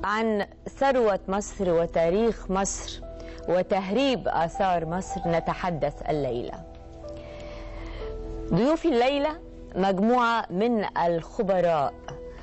عن ثروة مصر وتاريخ مصر وتهريب آثار مصر نتحدث الليلة ضيوفي الليلة مجموعة من الخبراء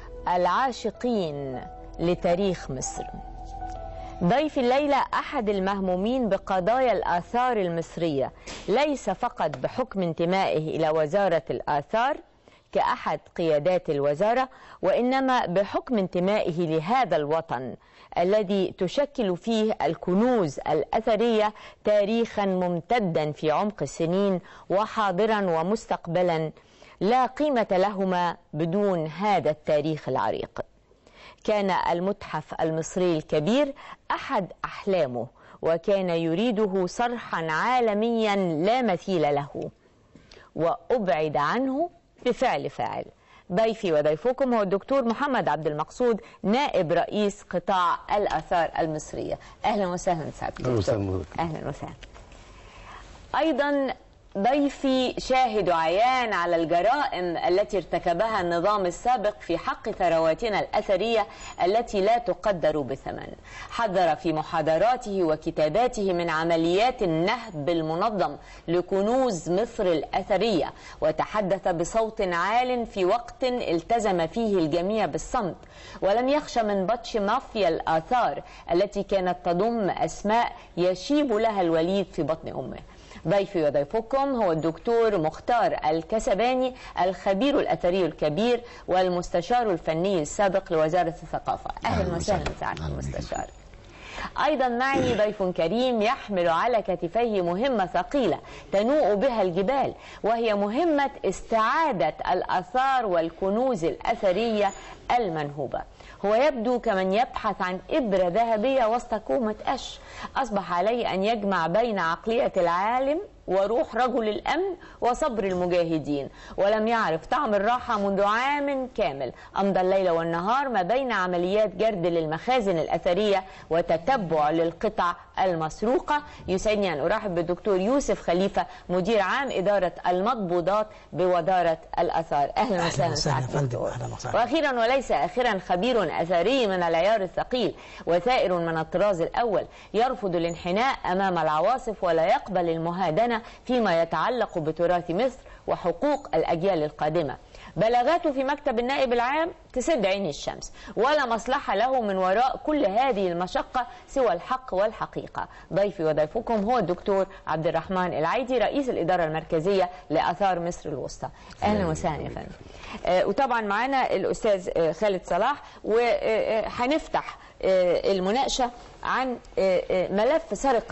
العاشقين لتاريخ مصر ضيف الليلة أحد المهمومين بقضايا الآثار المصرية ليس فقط بحكم انتمائه إلى وزارة الآثار كأحد قيادات الوزارة وإنما بحكم انتمائه لهذا الوطن الذي تشكل فيه الكنوز الأثرية تاريخا ممتدا في عمق السنين وحاضرا ومستقبلا لا قيمة لهما بدون هذا التاريخ العريق كان المتحف المصري الكبير أحد أحلامه وكان يريده صرحا عالميا لا مثيل له وأبعد عنه بفعل فاعل ضيفي وضيفكم هو الدكتور محمد عبد المقصود نائب رئيس قطاع الآثار المصرية أهلا وسهلا سعادتك أهلا وسهلا أهلا وسهلا أيضا ضيفي شاهد عيان على الجرائم التي ارتكبها النظام السابق في حق ثرواتنا الأثرية التي لا تقدر بثمن حذر في محاضراته وكتاباته من عمليات النهب المنظم لكنوز مصر الأثرية وتحدث بصوت عال في وقت التزم فيه الجميع بالصمت ولم يخش من بطش مافيا الآثار التي كانت تضم أسماء يشيب لها الوليد في بطن أمه ضيفي وضيفكم هو الدكتور مختار الكسباني الخبير الأثري الكبير والمستشار الفني السابق لوزارة الثقافة أهلا وسهلا سعادة المستشار أيضا معي ضيف كريم يحمل على كتفيه مهمة ثقيلة تنوء بها الجبال وهي مهمة استعادة الآثار والكنوز الأثرية المنهوبة هو يبدو كمن يبحث عن إبرة ذهبية وسط كومة قش أصبح عليه أن يجمع بين عقلية العالم وروح رجل الأمن وصبر المجاهدين ولم يعرف طعم الراحة منذ عام كامل أمضى الليل والنهار ما بين عمليات جرد للمخازن الأثرية وتتبع للقطع المسروقة يسعدني أن أرحب بالدكتور يوسف خليفة مدير عام إدارة المضبوطات بوزارة الأثار أهلا وسهلا سعادة وأخيرا وليس آخرا خبير أثري من العيار الثقيل وثائر من الطراز الأول يرفض الانحناء أمام العواصف ولا يقبل المهادنة فيما يتعلق بتراث مصر وحقوق الأجيال القادمة بلاغاته في مكتب النائب العام تسد عين الشمس ولا مصلحة له من وراء كل هذه المشقة سوى الحق والحقيقة ضيفي وضيفكم هو الدكتور عبد الرحمن العيدي رئيس الإدارة المركزية لآثار مصر الوسطى أهلا وسهلا يا فندم آه وطبعا معانا الأستاذ آه خالد صلاح وهنفتح آه المناقشة عن ملف سرقة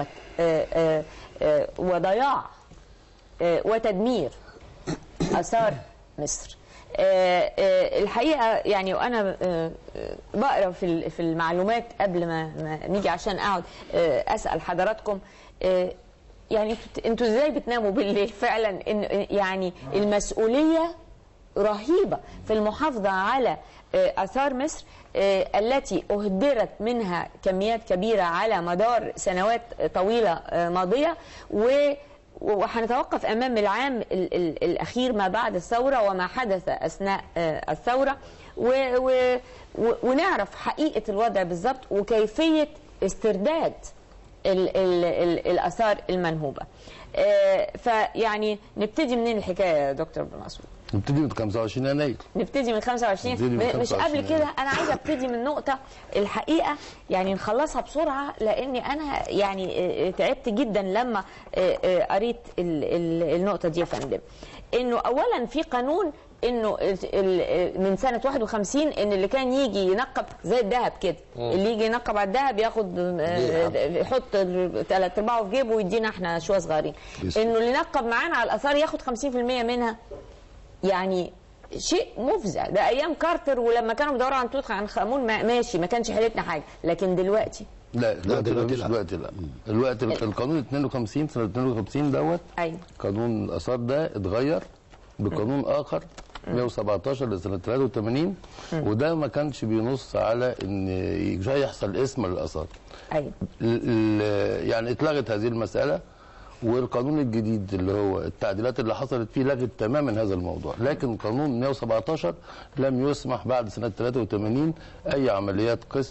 وضياع وتدمير آثار مصر آه آه الحقيقه يعني وانا آه بقرا في في المعلومات قبل ما, ما نيجي عشان اقعد اسال حضراتكم يعني انتوا ازاي بتناموا بالليل فعلا ان يعني المسؤوليه رهيبه في المحافظه على اثار مصر التي اهدرت منها كميات كبيره على مدار سنوات طويله ماضيه و وهنتوقف امام العام ال ال الاخير ما بعد الثوره وما حدث اثناء الثوره و و ونعرف حقيقه الوضع بالظبط وكيفيه استرداد ال ال ال الاثار المنهوبه. فيعني نبتدي منين الحكايه يا دكتور بن مسعود؟ نبتدي من 25 يناير نبتدي من 25 نبتدي من مش 25 قبل كده انا عايزه ابتدي من نقطه الحقيقه يعني نخلصها بسرعه لاني انا يعني تعبت جدا لما قريت النقطه دي يا فندم انه اولا في قانون انه من سنه 51 ان اللي كان يجي ينقب زي الذهب كده اللي يجي ينقب على الذهب ياخد يحط ثلاث ارباعه في جيبه ويدينا احنا شويه صغيرين انه اللي نقب معانا على الاثار ياخد 50% منها يعني شيء مفزع ده ايام كارتر ولما كانوا بيدوروا عن توت عنخ امون ماشي ما كانش حيلتنا حاجه لكن دلوقتي لا دلوقتي لا مش دلوقتي لا دلوقتي القانون 52 سنه 52 دوت ايوه قانون الاثار ده اتغير بقانون اخر 117 لسنه 83 وده ما كانش بينص على ان يحصل اسم للاثار ايوه يعني اتلغت هذه المساله والقانون الجديد اللي هو التعديلات اللي حصلت فيه لغت تماما هذا الموضوع لكن قانون 117 لم يسمح بعد سنه 83 اي عمليات قسمه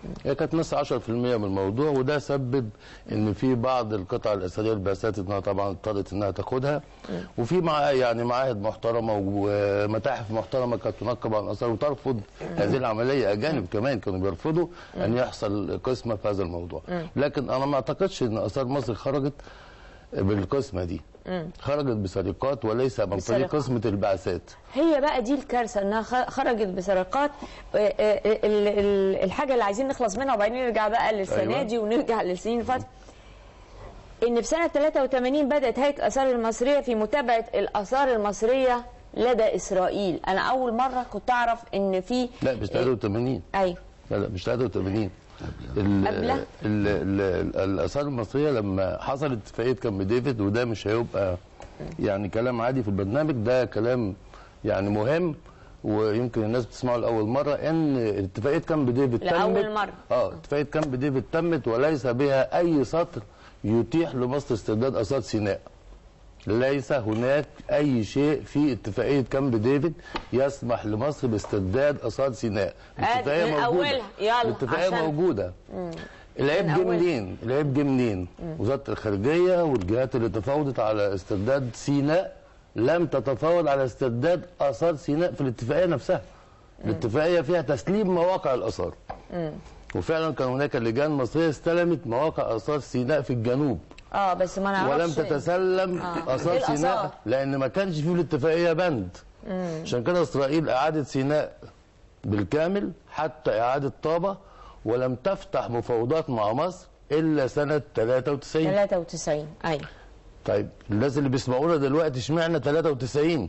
هي كانت نص 10% من الموضوع وده سبب ان في بعض القطع الاثريه البعثات انها طبعا اضطرت انها تاخدها وفي مع يعني معاهد محترمه ومتاحف محترمه كانت تنقب عن الاثار وترفض هذه العمليه اجانب كمان كانوا بيرفضوا ان يحصل قسمه في هذا الموضوع لكن انا ما اعتقدش ان اثار مصر خرجت بالقسمه دي خرجت بسرقات وليس من طريق بسرقات. قسمه البعثات هي بقى دي الكارثه انها خ- خرجت بسرقات آه، آه، ال- ال- الحاجه اللي عايزين نخلص منها وبعدين نرجع بقى للسنه أيوة. دي ونرجع للسنين اللي فاتت ان في سنه 83 بدات هيئه الاثار المصريه في متابعه الاثار المصريه لدى اسرائيل انا اول مره كنت اعرف ان في لا مش 83 ايوه لا لا مش 83 ال- قبله؟ ال- ال- ال- الاثار المصريه لما حصلت اتفاقيه كامب ديفيد وده مش هيبقى يعني كلام عادي في البرنامج ده كلام يعني مهم ويمكن الناس بتسمعه لاول مره ان اتفاقيه كامب ديفيد لأول تمت مرة. اه اتفاقيه كامب ديفيد تمت وليس بها اي سطر يتيح لمصر استرداد اثار سيناء ليس هناك اي شيء في اتفاقيه كامب ديفيد يسمح لمصر باسترداد اثار سيناء الاتفاقيه من موجوده أولها. يلا، الاتفاقيه عشان- موجوده العيب من جه أولها. منين؟ العيب جه منين؟ وزاره الخارجيه والجهات اللي تفاوضت على استرداد سيناء لم تتفاوض على استرداد اثار سيناء في الاتفاقيه نفسها. الاتفاقيه فيها تسليم مواقع الاثار. وفعلا كان هناك لجان مصريه استلمت مواقع اثار سيناء في الجنوب اه بس ما نعرفش ولم تتسلم آه. اثار إيه سيناء الآثار؟ لان ما كانش فيه في الاتفاقيه بند عشان كده اسرائيل اعادت سيناء بالكامل حتى اعاده طابه ولم تفتح مفاوضات مع مصر الا سنه 93 93 ايوه طيب الناس اللي بيسمعونا دلوقتي اشمعنى 93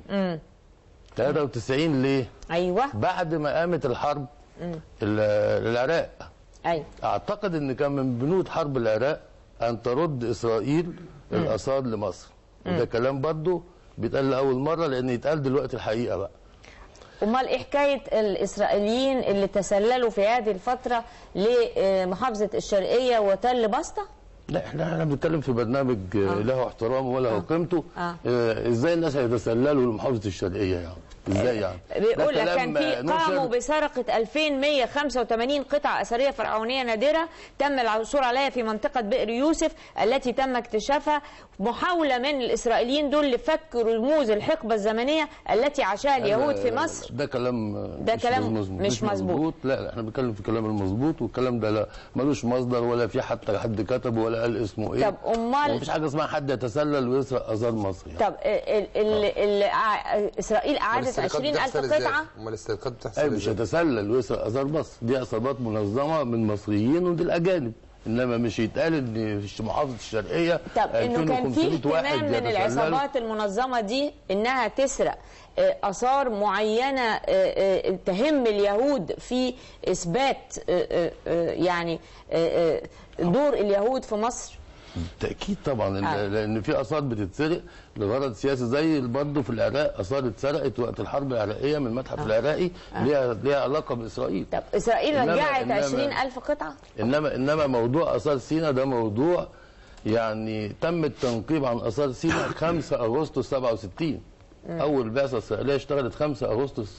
93 ليه ايوه بعد ما قامت الحرب ال- العراق ايوه اعتقد ان كان من بنود حرب العراق ان ترد اسرائيل الاثار لمصر وده كلام برضه بيتقال لاول مره لان يتقال دلوقتي الحقيقه بقى امال ايه حكايه الاسرائيليين اللي تسللوا في هذه الفتره لمحافظه الشرقيه وتل بسطه لا احنا احنا بنتكلم في برنامج آه. له احترامه وله قيمته آه. آه. ازاي الناس هيتسللوا لمحافظه الشرقيه يعني ازاي يعني بيقول ده لك كان كلام، في آه، نشر- قاموا بسرقه 2185 قطعه اثريه فرعونيه نادره تم العثور عليها في منطقه بئر يوسف التي تم اكتشافها محاوله من الاسرائيليين دول لفك رموز الحقبه الزمنيه التي عاشها اليهود في مصر ده كلام ده مش كلام مظبوط. مش مظبوط. لا لا احنا بنتكلم في الكلام المظبوط والكلام ده لا ملوش مصدر ولا في حتى حد كتبه ولا قال اسمه ايه طب أمال- مفيش حاجه اسمها حد يتسلل ويسرق اثار مصر يعني. طب ال ال ال ع- اسرائيل اعادت 20000 قطعه امال السرقات بتحصل اي مش ازاي؟ يتسلل ويسرق اثار مصر دي عصابات منظمه من مصريين ودي الاجانب انما مش يتقال ان في محافظه الشرقيه طب انه كان في 2500 واحد اهتمام من يتسللوا. العصابات المنظمه دي انها تسرق آه، اثار معينه آه، آه، تهم اليهود في اثبات آه، آه، آه، يعني آه، آه، دور اليهود في مصر بالتاكيد طبعا آه. آه. لان في اثار بتتسرق لغرض سياسي زي برضه في العراق اثار اتسرقت وقت الحرب العراقيه من المتحف آه. العراقي ليها ليها علاقه باسرائيل طب اسرائيل إنما- رجعت إنما- 20000 قطعه انما انما موضوع اثار سينا ده موضوع يعني تم التنقيب عن اثار سينا 5 اغسطس 67 اول بعثه اسرائيليه اشتغلت 5 اغسطس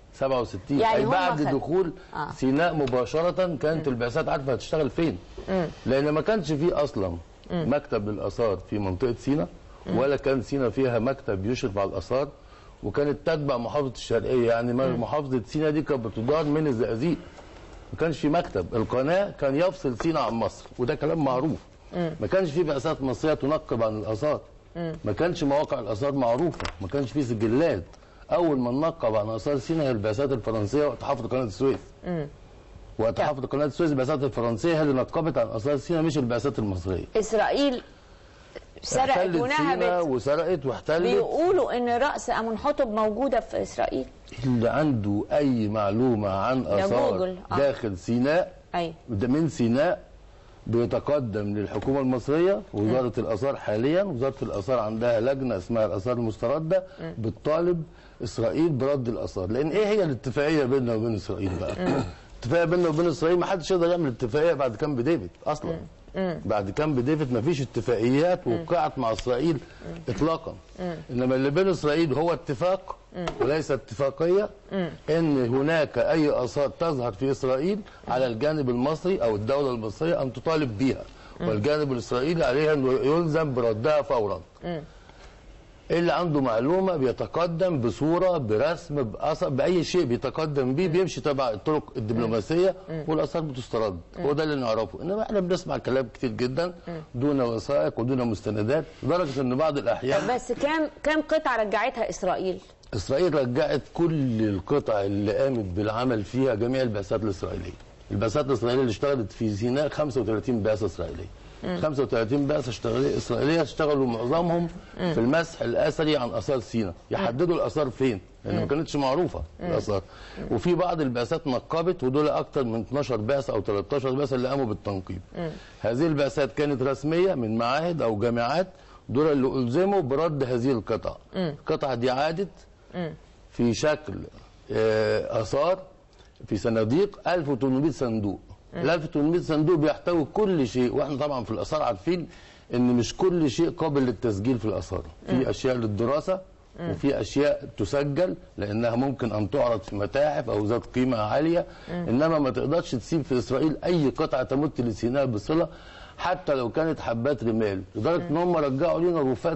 67 يعني اي هم بعد خد- دخول آه. سيناء مباشره كانت البعثات عارفه هتشتغل فين لان ما كانش فيه اصلا مكتب للاثار في منطقه سيناء ولا كان سيناء فيها مكتب يشرف على الاثار وكانت تتبع محافظه الشرقيه يعني محافظه سيناء دي كانت بتدار من الزقازيق ما كانش في مكتب القناه كان يفصل سينا عن مصر وده كلام معروف ما كانش في بعثات مصريه تنقب عن الاثار ما كانش مواقع الاثار معروفه ما كانش في سجلات اول ما ننقب عن اثار سينا هي البعثات الفرنسيه وقت حفر قناه السويس وقت حفر قناه السويس البعثات الفرنسيه هي اللي نقبت عن اثار سينا مش البعثات المصريه اسرائيل سرقت احتلت سينا ونهبت وسرقت واحتلت بيقولوا ان راس امنحتب موجوده في اسرائيل اللي عنده اي معلومه عن اثار جوجل. آه. داخل سيناء ايوه ده من سيناء بيتقدم للحكومه المصريه وزاره الاثار حاليا وزاره الاثار عندها لجنه اسمها الاثار المسترده بتطالب اسرائيل برد الاثار لان ايه هي الاتفاقيه بيننا وبين اسرائيل بقى؟ الاتفاقيه بيننا وبين اسرائيل ما حدش يقدر يعمل اتفاقيه بعد كامب ديفيد اصلا بعد كامب ديفيد مفيش اتفاقيات وقعت مع اسرائيل اطلاقا انما اللي بين اسرائيل هو اتفاق وليس اتفاقيه ان هناك اي اثار تظهر في اسرائيل على الجانب المصري او الدوله المصريه ان تطالب بها والجانب الاسرائيلي عليها انه يلزم بردها فورا اللي عنده معلومه بيتقدم بصوره برسم بأثر باي شيء بيتقدم بيه بيمشي تبع الطرق الدبلوماسيه والاثار بتسترد هو ده اللي نعرفه انما احنا بنسمع كلام كتير جدا دون وثائق ودون مستندات لدرجه ان بعض الاحيان بس كام كام قطعه رجعتها اسرائيل اسرائيل رجعت كل القطع اللي قامت بالعمل فيها جميع البعثات الاسرائيليه البعثات الاسرائيليه اللي اشتغلت في سيناء 35 بعثه اسرائيليه 35 بعثه اشتغاليه اسرائيليه اشتغلوا معظمهم في المسح الاثري عن اثار سيناء يحددوا الاثار فين لان ما كانتش معروفه الاثار وفي بعض البعثات نقبت ودول اكثر من 12 بعثه او 13 بعثه اللي قاموا بالتنقيب هذه البعثات كانت رسميه من معاهد او جامعات دول اللي الزموا برد هذه القطع القطعه دي عادت في شكل آه، اثار في صناديق 1800 صندوق ال 1800 صندوق بيحتوي كل شيء واحنا طبعا في الاثار عارفين ان مش كل شيء قابل للتسجيل في الاثار في اشياء للدراسه وفي اشياء تسجل لانها ممكن ان تعرض في متاحف او ذات قيمه عاليه انما ما تقدرش تسيب في اسرائيل اي قطعه تمت لسيناء بصله حتى لو كانت حبات رمال لدرجه ان هم رجعوا لنا رفات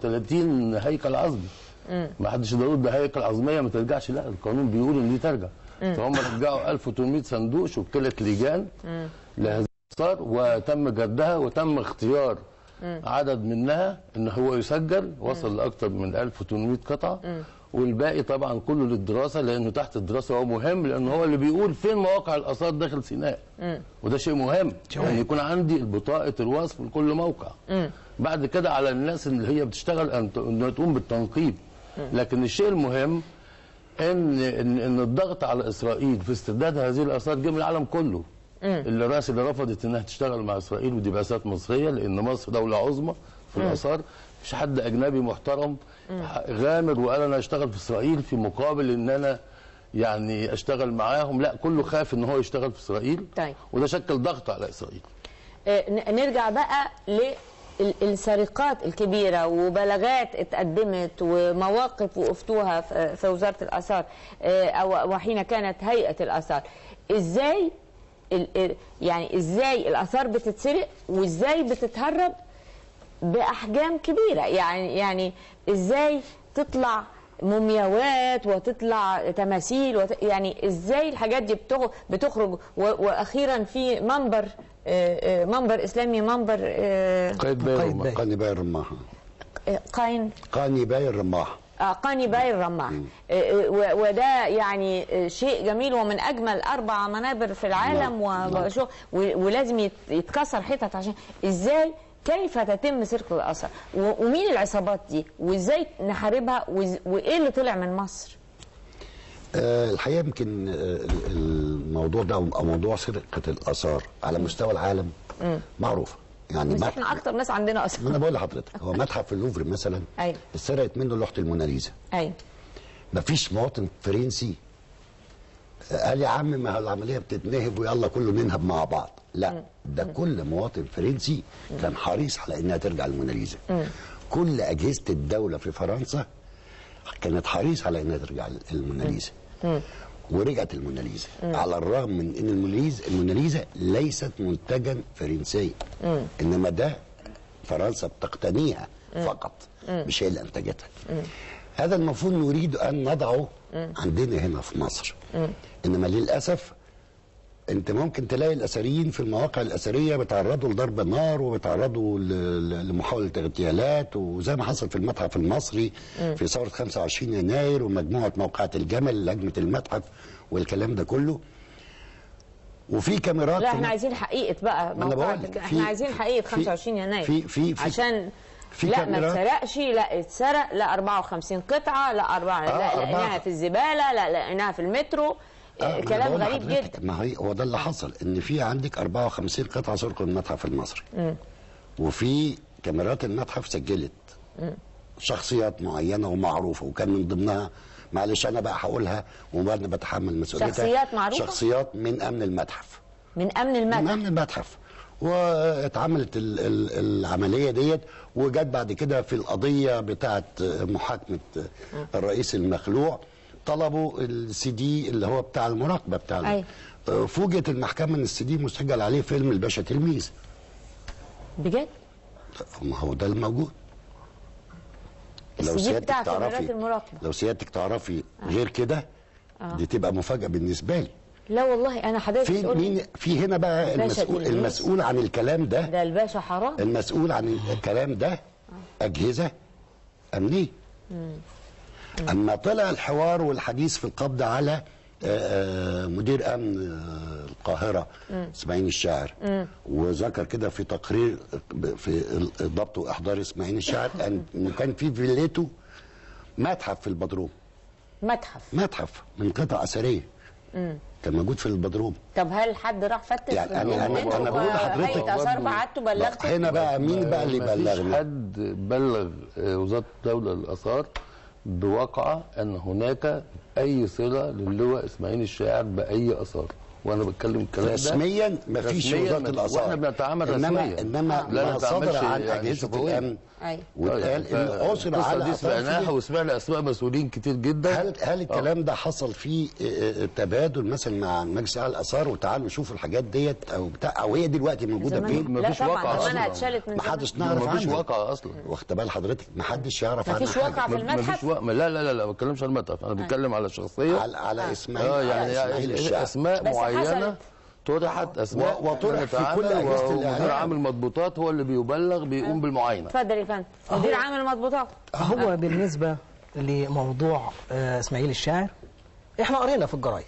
37 هيكل عظمي ما حدش يقدر يقول ده هيكل عظميه ما ترجعش لا القانون بيقول ان دي ترجع فهم رجعوا 1800 صندوق شكلت لجان لهذه الاثار وتم جردها وتم اختيار عدد منها ان هو يسجل وصل لاكثر من 1800 قطعه والباقي طبعا كله للدراسه لانه تحت الدراسه هو مهم لان هو اللي بيقول فين مواقع الاثار داخل سيناء وده شيء مهم ان يكون عندي بطاقه الوصف لكل موقع بعد كده على الناس اللي هي بتشتغل ان ت- انها تقوم بالتنقيب لكن الشيء المهم ان ان, إن الضغط على اسرائيل في استرداد هذه الاثار جه من العالم كله اللي راس اللي رفضت انها تشتغل مع اسرائيل ودي بعثات مصريه لان مصر دوله عظمى في الاثار مش حد اجنبي محترم غامر وقال انا اشتغل في اسرائيل في مقابل ان انا يعني اشتغل معاهم لا كله خاف ان هو يشتغل في اسرائيل طيب. وده شكل ضغط على اسرائيل آه، ن- نرجع بقى للسرقات الكبيرة وبلاغات اتقدمت ومواقف وقفتوها في في وزارة الآثار آه، أو وحين كانت هيئة الآثار إزاي ال- ال- يعني إزاي الآثار بتتسرق وإزاي بتتهرب باحجام كبيره يعني يعني ازاي تطلع مومياوات وتطلع تماثيل وت... يعني ازاي الحاجات دي بتغ... بتخرج و... واخيرا في منبر آه، آه، منبر اسلامي منبر آه، قيد قيد بيرو باي. قاني باي الرماح آه، قاين قاني باي الرماح آه، قاني باي الرماح آه، آه، و- وده يعني آه، شيء جميل ومن اجمل اربع منابر في العالم وشو و- ولازم يت- يتكسر حتت عشان ازاي كيف تتم سرقه الاثار و- ومين العصابات دي وازاي نحاربها وإز- وايه اللي طلع من مصر آه، الحقيقه يمكن آه، الموضوع ده او موضوع سرقه الاثار على مستوى العالم معروف يعني بس ما احنا اكتر ناس عندنا ما اثار انا بقول لحضرتك هو متحف اللوفر مثلا أيوة. اتسرقت منه لوحه الموناليزا ايوه مفيش مواطن فرنسي قال يا عم ما العمليه بتتنهب ويلا كله ننهب مع بعض لا ده كل مواطن فرنسي كان حريص على انها ترجع الموناليزا كل اجهزه الدوله في فرنسا كانت حريص على انها ترجع الموناليزا ورجعت الموناليزا على الرغم من ان الموناليزا الموناليزا ليست منتجا فرنسيا انما ده فرنسا بتقتنيها فقط مش هي اللي انتجتها هذا المفروض نريد ان نضعه عندنا هنا في مصر انما للاسف انت ممكن تلاقي الاثريين في المواقع الاثريه بيتعرضوا لضرب نار وبيتعرضوا ل- ل- لمحاوله اغتيالات وزي ما حصل في المتحف المصري في ثوره 25 يناير ومجموعه موقعات الجمل لجنه المتحف والكلام ده كله وفي كاميرات لا في احنا الم- عايزين حقيقه بقى ما أنا موقع بقول لك، احنا في- عايزين حقيقه في- 25 يناير في- في- في- عشان في لا ما كاميرات- اتسرقش لا اتسرق لا 54 قطعه لا أربعة لا أربعة. لقيناها في الزباله لا لقيناها في المترو آه، ما أنا كلام بقول غريب لحضرتك، جدا ما هي هو ده اللي حصل ان في عندك 54 قطعه سرقوا من المتحف المصري وفي كاميرات المتحف سجلت شخصيات معينه ومعروفه وكان من ضمنها معلش انا بقى هقولها وانا بتحمل مسؤوليتها شخصيات معروفة؟ شخصيات من امن المتحف من امن من المتحف امن المتحف واتعملت ال ال العمليه ديت وجت بعد كده في القضيه بتاعه محاكمه الرئيس المخلوع طلبوا السي دي اللي هو بتاع المراقبه بتاع أيوة. آه، فوجئت المحكمه ان السي دي مسجل عليه فيلم الباشا تلميذ بجد ما هو ده الموجود السي دي بتاع كاميرات المراقبة. لو سيادتك تعرفي غير كده دي تبقى مفاجاه بالنسبه لي لا والله انا حضرتك في بتقول مين في هنا بقى الباشا المسؤول تلميذ. المسؤول عن الكلام ده ده الباشا حرام المسؤول عن الكلام ده اجهزه امنيه اما طلع الحوار والحديث في القبض على آه، آه، مدير امن آه، القاهره اسماعيل الشاعر وذكر كده في تقرير في ضبط واحضار اسماعيل الشاعر أن- انه كان في فيلته متحف في البدروم متحف متحف من قطع اثريه كان موجود في البدروم طب هل حد راح فتش يعني في أنا- أنا- البيت أنا بقول لحضرتك هيئة اثار بعته بلغته هنا بقى مين بقى اللي ما فيش بلغنا حد بلغ آه، وزاره الدوله للاثار بواقعه ان هناك اي صله للواء اسماعيل الشاعر باي اثار وانا بتكلم الكلام ده رسميا مفيش رسمياً وزاره ما- الاثار واحنا بنتعامل انما رسميا انما لا ما نتعاملش صدر عن يعني اجهزه شفوياً. الامن أيوة. واتقال ان عثر القصه على دي أطراف سمعناها فيه. وسمعنا اسماء مسؤولين كتير جدا هل هل الكلام ده حصل فيه آه، آه، تبادل مثلا مع مجلس اعلى الاثار وتعالوا شوفوا الحاجات ديت او بتاع او هي دلوقتي موجوده زمان- فين؟ ما لا فيش طبعا واقع زمانها أصلاً. اتشالت من ما زمان. حدش نعرف ما فيش عنها واقع اصلا واخد بال حضرتك ما حدش يعرف عنها مفيش حاجة. واقع في ما- ما المتحف؟ فيش وقت لا لا لا لا ما بتكلمش عن المتحف انا بتكلم على شخصيه على على اسماعيل اه على يعني, اسماعيل يعني الشاعر اسماء بس معينه حصلت. طرحت اسماء و- وطرح في كل بنتعامل أجهزة ومدير الإعلام. عام المضبوطات هو اللي بيبلغ بيقوم بالمعاينه اتفضل يا فندم مدير عام المضبوطات هو بالنسبة لموضوع آه، اسماعيل الشاعر احنا قرينا في الجرايد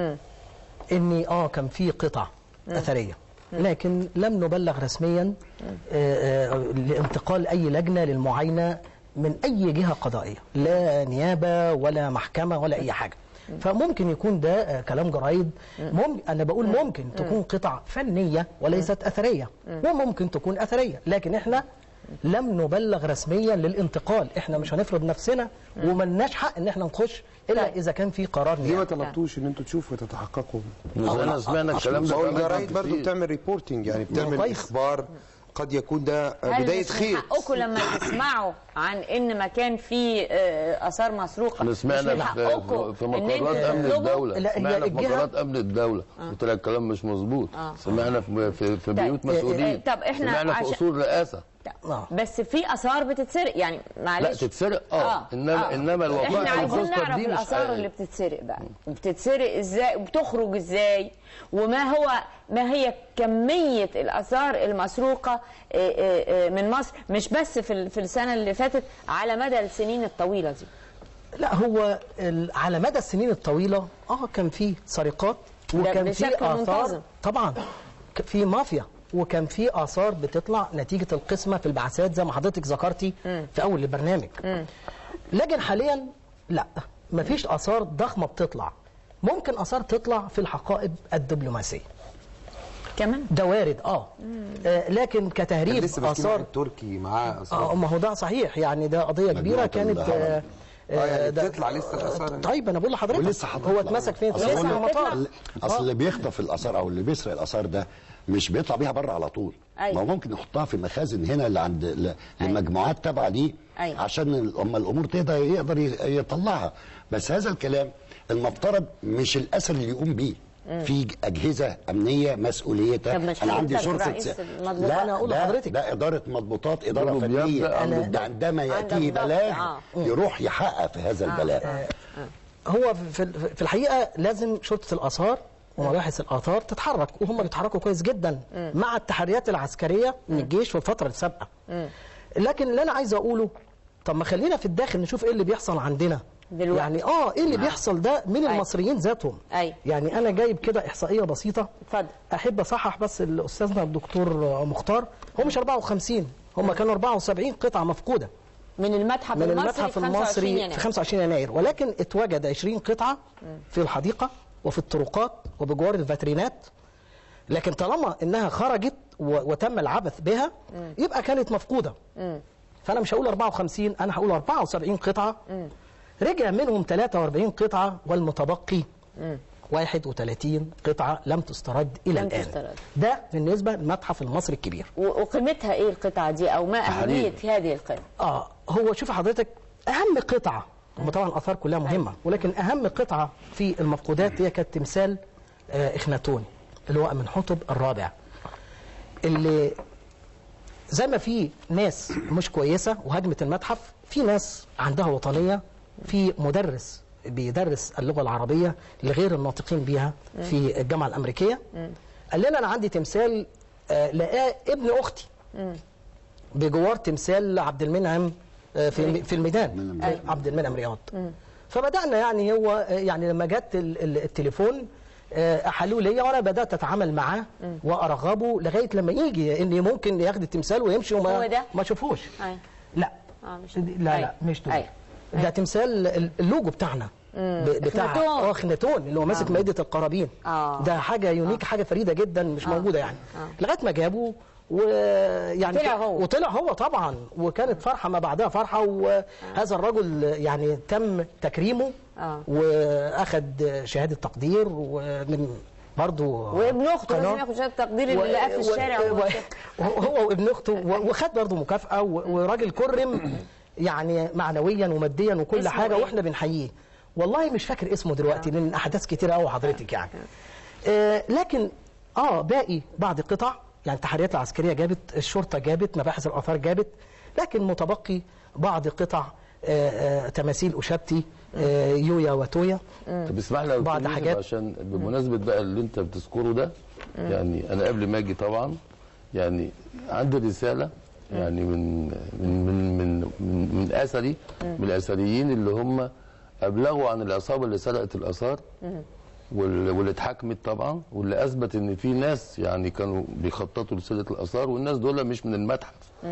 ان اه كان في قطع اثريه لكن لم نبلغ رسميا آه، آه، لانتقال اي لجنه للمعاينه من اي جهه قضائيه لا نيابه ولا محكمه ولا اي حاجه فممكن يكون ده آه، كلام جرايد ممكن انا بقول ممكن تكون قطع فنيه وليست اثريه وممكن تكون اثريه لكن احنا لم نبلغ رسميا للانتقال احنا مش هنفرض نفسنا وملناش حق ان احنا نخش الا طيب. اذا كان في قرار ليه ما نيابي طلبتوش ان انتوا تشوفوا وتتحققوا انا سمعنا الكلام ده ما هو في أماكن الجرايد برضه كتير. بتعمل ريبورتنج يعني بتعمل كويس. اخبار قد يكون ده هل بدايه مش من خير حقكم لما تسمعوا عن ان مكان فيه آه، اثار مسروقه احنا مش سمعنا من في, حقكم في إن مقرات أنتوا امن تطلبوا؟ الدوله لا، هي سمعنا في الجهة- مقرات امن الدوله وطلع الكلام مش مظبوط سمعنا في في, في بيوت طيب، مسؤولين طب إحنا سمعنا في عشان- اصول رئاسه آه. بس في اثار بتتسرق يعني معلش لا تتسرق اه, انما انما احنا الوقائع عايزين الخاصه نعرف دي مش الاثار حقيقية. اللي بتتسرق بقى بتتسرق ازاي وبتخرج ازاي وما هو ما هي كميه الاثار المسروقه آه، آه، آه، من مصر مش بس في ال- في السنه اللي فاتت على مدى السنين الطويله دي لا هو ال- على مدى السنين الطويله اه كان في سرقات ده وكان في بشكل اثار منتظم. طبعا ك- في مافيا وكان في اثار بتطلع نتيجه القسمه في البعثات زي ما حضرتك ذكرتي في اول البرنامج لكن حاليا لا مفيش اثار ضخمه بتطلع ممكن اثار تطلع في الحقائب الدبلوماسيه كمان ده وارد اه, آه لكن كان كتهريب لسه بسكين اثار واحد تركي معاه اه اثار ما هو ده صحيح يعني ده قضيه كبيره مجموعة كانت الهرم. آه اه يعني ده- بتطلع لسه الاثار طيب انا بقول لحضرتك ولسه حضرتك هو اتمسك فين أصل اتمسك أقول في لك- المطار اصل اللي بيخطف الاثار او اللي بيسرق الاثار ده مش بيطلع بيها بره على طول أيوة. ما هو ممكن يحطها في مخازن هنا اللي عند ل- لمجموعات تابعه ليه أيوة. عشان ال- اما الامور تهدى يقدر ي- يطلعها بس هذا الكلام المفترض مش الاثر اللي يقوم بيه في اجهزه امنيه مسؤوليتها طب مش انا عندي حضرتك شرطه رئيس س- المضبوطات؟ لا أنا أقول لا لحضرتك. ده اداره مضبوطات اداره كله فنيه بيبدأ أمر ده عندما عند ياتيه الضبط، بلاغ آه. يروح يحقق في هذا البلاغ هو في في الحقيقه لازم شرطه الاثار ومباحث الاثار تتحرك وهم بيتحركوا كويس جدا مع التحريات العسكريه من الجيش في الفتره السابقه لكن اللي انا عايز اقوله طب ما خلينا في الداخل نشوف ايه اللي بيحصل عندنا دلوقتي. يعني اه ايه اللي بيحصل ده من أيوة. المصريين ذاتهم أيوة. يعني انا جايب كده احصائيه بسيطه اتفضل احب اصحح بس الاستاذنا الدكتور مختار هو مش 54 هم كانوا 74 قطعه مفقوده من المتحف من المصري المتحف في 25 المصري يناير. في 25 يناير ولكن اتوجد 20 قطعه في الحديقه وفي الطرقات وبجوار الفاترينات لكن طالما انها خرجت و- وتم العبث بها يبقى كانت مفقوده فانا مش هقول 54 انا هقول 74 قطعه رجع منهم 43 قطعه والمتبقي 31 قطعة لم تسترد إلى لم الآن تسترد. ده بالنسبة للمتحف المصري الكبير و- وقيمتها ايه القطعه دي او ما اهميه هذه القطعه اه هو شوف حضرتك اهم قطعه هم طبعا الاثار كلها مهمه ولكن اهم قطعه في المفقودات هي كانت تمثال آه اخناتون اللي هو امنحتب الرابع اللي زي ما في ناس مش كويسه وهجمت المتحف في ناس عندها وطنيه في مدرس بيدرس اللغه العربيه لغير الناطقين بيها في الجامعه الامريكيه قال لنا انا عندي تمثال آه لقاه ابن اختي بجوار تمثال عبد المنعم آه، في في الميدان في عبد المنعم رياض فبدانا يعني هو آه، يعني لما جت ال- ال- التليفون آه، احالوه ليا وانا بدات اتعامل معاه وارغبه لغايه لما يجي ان ممكن ياخد التمثال ويمشي هو وما ده؟ ما اشوفوش أيوة. لا اه مش لا لا أيوة. مش دول أيوة. ده تمثال ال- اللوجو بتاعنا ب- بتاع إخناتون. اه خناتون اللي هو ماسك مائده القرابين آه. ده حاجه يونيك حاجه فريده جدا مش موجوده يعني لغايه ما جابوا ويعني طلع هو. وطلع هو طبعا وكانت فرحه ما بعدها فرحه وهذا الرجل يعني تم تكريمه آه. واخد شهاده تقدير ومن برضه وابن اخته قناة. لازم ياخد شهاده تقدير اللي لقاه في و- الشارع و- وهو- هو وابن اخته و- وخد برضه مكافاه و- وراجل كرم يعني معنويا وماديا وكل اسمه حاجه إيه؟ واحنا بنحييه والله مش فاكر اسمه دلوقتي لان احداث كتيره قوي حضرتك يعني آه لكن اه باقي بعض القطع يعني التحريات العسكريه جابت الشرطه جابت مباحث الاثار جابت لكن متبقي بعض قطع آه آه تماثيل اشابتي آه يويا وتويا طب اسمح لي يا بعض أستاذ حاجات. عشان بمناسبه بقى اللي انت بتذكره ده يعني انا قبل ما اجي طبعا يعني عندي رساله يعني من من من من من, من اثري من الاثريين اللي هم ابلغوا عن العصابه اللي سرقت الاثار وال- واللي اتحاكمت طبعا واللي اثبت ان في ناس يعني كانوا بيخططوا لسرقه الاثار والناس دول مش من المتحف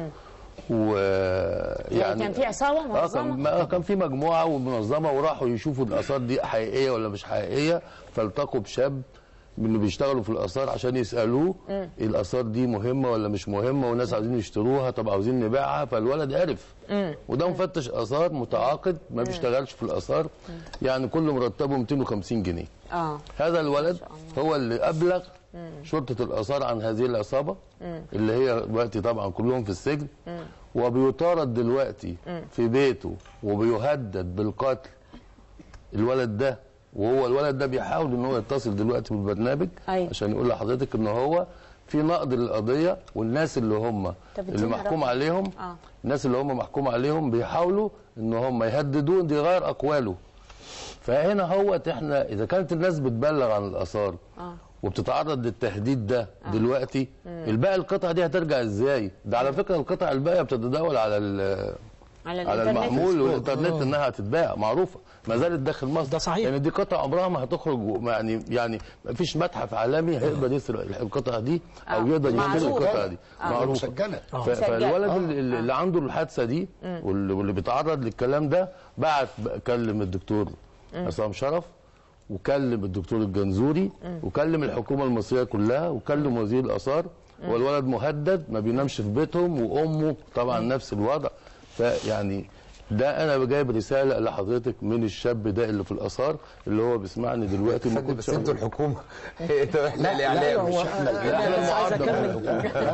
و يعني كان في عصابة اه كان منظمة؟ آه، كان في مجموعه ومنظمه وراحوا يشوفوا الاثار دي حقيقيه ولا مش حقيقيه فالتقوا بشاب من اللي بيشتغلوا في الاثار عشان يسالوه الاثار دي مهمه ولا مش مهمه والناس عايزين يشتروها طب عاوزين نبيعها فالولد عرف وده مفتش اثار متعاقد ما بيشتغلش في الاثار يعني كل مرتبه 250 جنيه اه هذا الولد هو اللي ابلغ شرطه الاثار عن هذه العصابه اللي هي دلوقتي طبعا كلهم في السجن وبيطارد دلوقتي في بيته وبيهدد بالقتل الولد ده وهو الولد ده بيحاول ان هو يتصل دلوقتي بالبرنامج أيوة. عشان يقول لحضرتك ان هو في نقد للقضيه والناس اللي هم اللي ادينا محكوم رقم. عليهم آه. الناس اللي هم محكوم عليهم بيحاولوا ان هم يهددوه ان يغير اقواله فهنا هو احنا اذا كانت الناس بتبلغ عن الاثار وبتتعرض للتهديد ده دلوقتي الباقي القطع دي هترجع ازاي ده على فكره القطع الباقيه بتتداول على ال- على على الانترنت المحمول والانترنت انها هتتباع معروفه ما زالت داخل مصر ده صحيح. يعني دي قطع عمرها ما هتخرج و- يعني يعني ما فيش متحف عالمي هيقدر يسرق القطع دي او آه. يقدر يشتري معروف. القطع دي آه. معروفه مسجلة. ف- فالولد اللي, اللي عنده الحادثه دي واللي, واللي بيتعرض للكلام ده بعت بقى كلم الدكتور عصام شرف وكلم الدكتور الجنزوري وكلم الحكومه المصريه كلها وكلم وزير الاثار والولد مهدد ما بينامش في بيتهم وامه طبعا نفس الوضع فيعني ده انا جايب رساله لحضرتك من الشاب ده اللي في الاثار اللي هو بيسمعني دلوقتي ما فندم كنتش بس انتوا أعرف. الحكومه انتوا احنا الاعلام هو مش احنا انا الجيل. بس عايز اكمل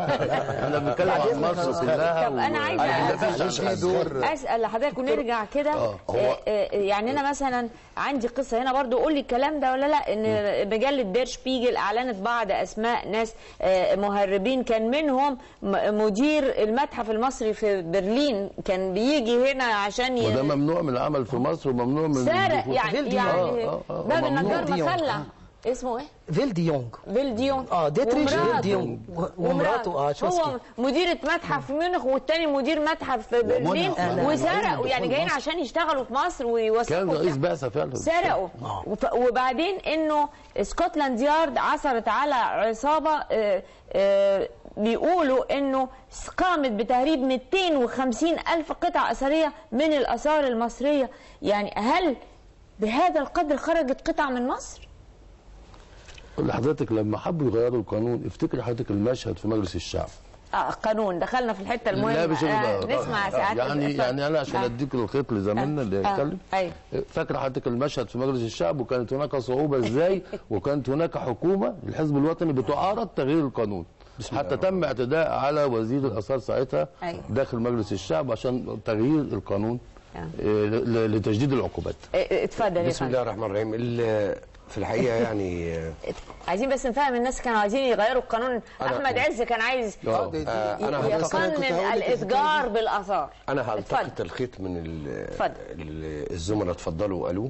انا بتكلم عن مصر كلها طب أنا عايزة عايز أسأل. أفهم. معلش في دور اسال لحضرتك ونرجع كده آه، آه، آه، يعني انا مثلا عندي قصه هنا برضو قول لي الكلام ده ولا لا ان مجله دير شبيجل اعلنت بعض اسماء ناس آه، مهربين كان منهم م- مدير المتحف المصري في برلين كان بيجي هنا عشان ي- وده ممنوع من العمل في مصر وممنوع من سارق الدخول. يعني فيلدي. يعني آه، آه، آه، باب ممنوع. النجار ديون. مخلع اسمه ايه؟ فيل دي يونغ فيل ديون اه ديتريش ومراته. فيل ديونغ و- ومراته اه شوسكي هو مديرة متحف ميونخ والتاني مدير متحف في برلين أنا- وسرقوا أنا- يعني جايين عشان يشتغلوا في مصر ويوثقوا كان بتاع. رئيس بعثه فعلا سرقوا وف- وبعدين انه سكوتلاند يارد عثرت على عصابه آه، آه، بيقولوا انه قامت بتهريب 250 الف قطعه اثريه من الاثار المصريه يعني هل بهذا القدر خرجت قطع من مصر؟ قول لحضرتك لما حبوا يغيروا القانون افتكر حضرتك المشهد في مجلس الشعب آه قانون دخلنا في الحته المهمه لا بشغل آه بقى. نسمع آه، ساعات يعني يعني انا عشان اديك الخيط لزميلنا اللي آه، هيتكلم أيوة. فاكر حضرتك المشهد في مجلس الشعب وكانت هناك صعوبه ازاي وكانت هناك حكومه الحزب الوطني بتعارض تغيير القانون حتى تم اعتداء على وزير الاثار ساعتها أيوة. داخل مجلس الشعب عشان تغيير القانون آه. آه، ل- ل- لتجديد العقوبات آه، اتفضل يا بسم فندم. الله الرحمن الرحيم ال- في الحقيقه يعني آه، عايزين بس نفهم الناس كانوا عايزين يغيروا القانون احمد عز كان عايز آه، انا هلتقط يقنن الاتجار بالاثار انا اتفضل. هلتقط الخيط من ال- اتفضل. ال- الزملاء اتفضلوا وقالوه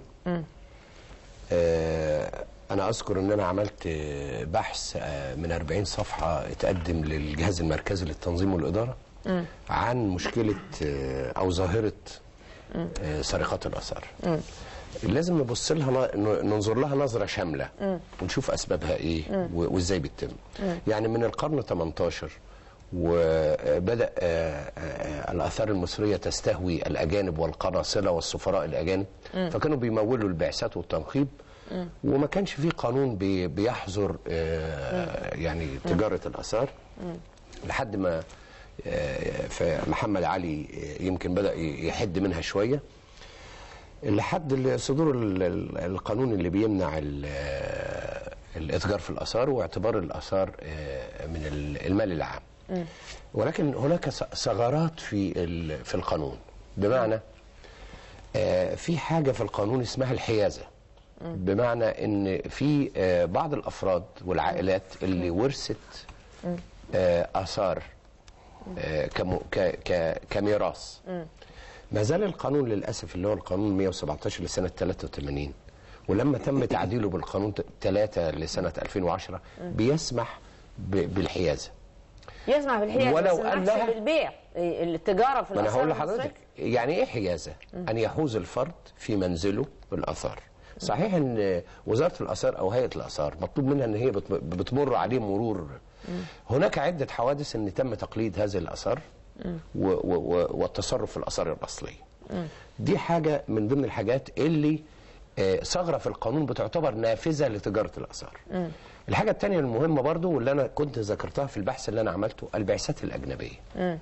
آه، انا اذكر ان انا عملت آه، بحث آه، من 40 صفحه اتقدم للجهاز المركزي للتنظيم والاداره عن مشكله آه، او ظاهره آه، سرقات الاثار لازم نبص لها ن- ننظر لها نظره شامله ونشوف اسبابها ايه و- وازاي بتتم يعني من القرن 18 وبدا آه، آه، الاثار المصريه تستهوي الاجانب والقناصله والسفراء الاجانب فكانوا بيمولوا البعثات والتنقيب وما كانش في قانون بي- بيحظر آه، يعني تجاره الاثار لحد ما آه، فمحمد علي آه، يمكن بدا ي- يحد منها شويه لحد ال- صدور ال- ال- القانون اللي بيمنع ال- آه، الاتجار في الاثار واعتبار الاثار آه، من ال- المال العام ولكن هناك ث- ثغرات في ال- في القانون بمعنى آه، في حاجه في القانون اسمها الحيازه بمعنى ان في آه، بعض الافراد والعائلات اللي ورثت آه، اثار آه، كم- ك- ك- كميراث ما زال القانون للاسف اللي هو القانون 117 لسنه 83 ولما تم تعديله بالقانون 3 لسنه 2010 بيسمح ب- بالحيازه يسمع بالحياة ولو بس ما يسمحش أنها- بالبيع إيه، التجاره في ما انا الاثار هقول المصرية. لحضرتك يعني ايه حيازه؟ ان يحوز الفرد في منزله بالاثار. صحيح ان وزاره الاثار او هيئه الاثار مطلوب منها ان هي بت- بتمر عليه مرور هناك عده حوادث ان تم تقليد هذه الاثار و- و- و- والتصرف في الاثار الاصليه. دي حاجه من ضمن الحاجات اللي آه، ثغره في القانون بتعتبر نافذه لتجاره الاثار. الحاجه الثانيه المهمه برضو واللي انا كنت ذكرتها في البحث اللي انا عملته البعثات الاجنبيه.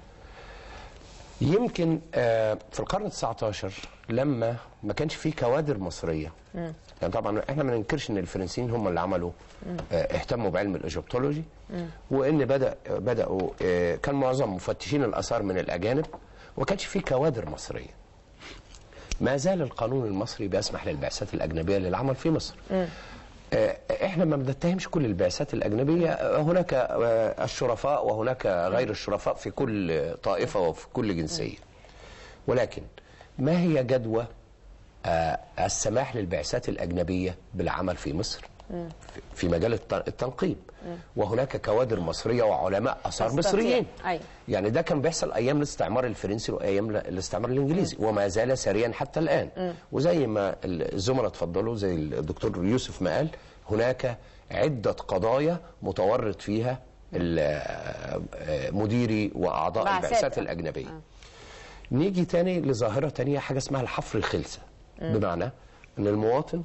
يمكن آه، في القرن 19 لما ما كانش فيه كوادر مصريه يعني طبعا احنا ما ننكرش ان الفرنسيين هم اللي عملوا آه، اهتموا بعلم الايجيبتولوجي وان بدا بداوا آه، كان معظم مفتشين الاثار من الاجانب وما كانش فيه كوادر مصريه ما زال القانون المصري بيسمح للبعثات الاجنبيه للعمل في مصر آه، احنا ما بنتهمش كل البعثات الاجنبيه آه، هناك آه، الشرفاء وهناك غير الشرفاء في كل طائفه وفي كل جنسيه ولكن ما هي جدوى آه، السماح للبعثات الاجنبيه بالعمل في مصر في- في مجال الت- التنقيب وهناك كوادر مصريه وعلماء اثار تستطيع. مصريين أيوة. يعني ده كان بيحصل ايام الاستعمار الفرنسي وايام الاستعمار الانجليزي وما زال ساريا حتى الان وزي ما الزملاء اتفضلوا زي الدكتور يوسف ما قال هناك عده قضايا متورط فيها ال- مديري واعضاء بعثات. البعثات الاجنبيه نيجي تاني لظاهره تانية حاجه اسمها الحفر الخلسه بمعنى ان المواطن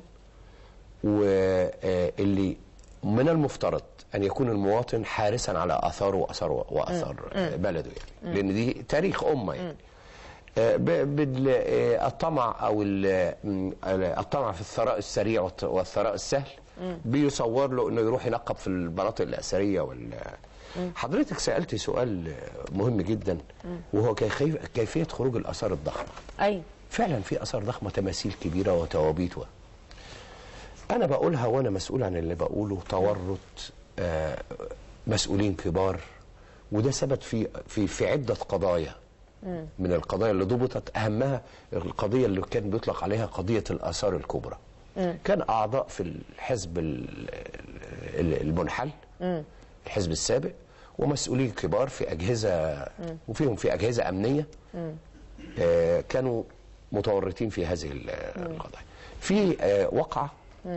واللي من المفترض ان يكون المواطن حارسا على اثاره واثار واثار بلده يعني لان دي تاريخ امه يعني آه، ب- بال- آه، الطمع او ال- م، الطمع في الثراء السريع والت- والثراء السهل بيصور له انه يروح ينقب في المناطق الاثريه وال حضرتك سالتي سؤال مهم جدا وهو كيف- كيفيه خروج الاثار الضخمه ايوه فعلا في اثار ضخمه تماثيل كبيره وتوابيت و... انا بقولها وانا مسؤول عن اللي بقوله تورط آه، مسؤولين كبار وده سبب في في في عده قضايا من القضايا اللي ضبطت اهمها القضيه اللي كان بيطلق عليها قضيه الاثار الكبرى كان اعضاء في الحزب ال- ال- المنحل الحزب السابق ومسؤولين كبار في اجهزه وفيهم في اجهزه امنيه آه، كانوا متورطين في هذه ال- القضايا في آه، وقعة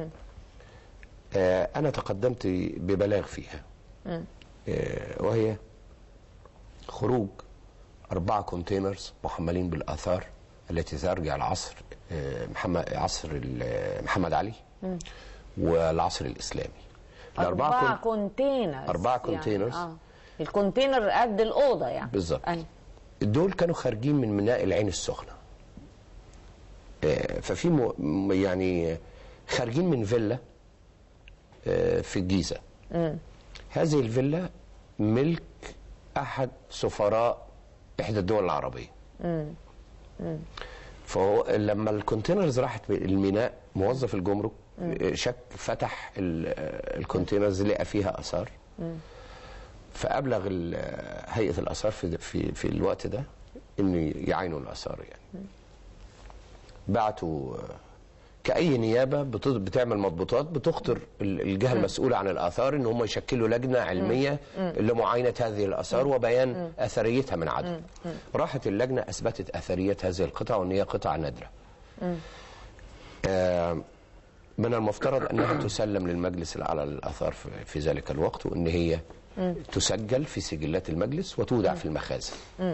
آه، أنا تقدمت ببلاغ فيها آه، وهي خروج أربعة كونتينرز محملين بالآثار التي ترجع لعصر آه، محمد عصر ال- محمد علي والعصر الإسلامي الأربعة أربعة كون- كونتينرز أربعة يعني، كونتينرز آه. الكونتينر قد الاوضه يعني بالظبط. أيوة. دول كانوا خارجين من ميناء العين السخنه آه، ففي م- م- يعني خارجين من فيلا آه، في الجيزه هذه الفيلا ملك احد سفراء احدى الدول العربيه فهو لما الكونتينرز راحت الميناء موظف الجمرك آه، شك فتح ال- آه، الكونتينرز لقى فيها اثار فابلغ ال- هيئه الاثار في في في الوقت ده ان يعينوا الاثار يعني بعتوا آه، كاي نيابه بت- بتعمل مضبوطات بتخطر ال- الجهه المسؤوله عن الاثار ان هم يشكلوا لجنه علميه لمعاينه هذه الاثار وبيان اثريتها من عدم راحت اللجنه اثبتت اثريه هذه القطع وان هي قطع نادره آه، من المفترض انها تسلم للمجلس الاعلى للاثار في- في ذلك الوقت وان هي تسجل في سجلات المجلس وتودع في المخازن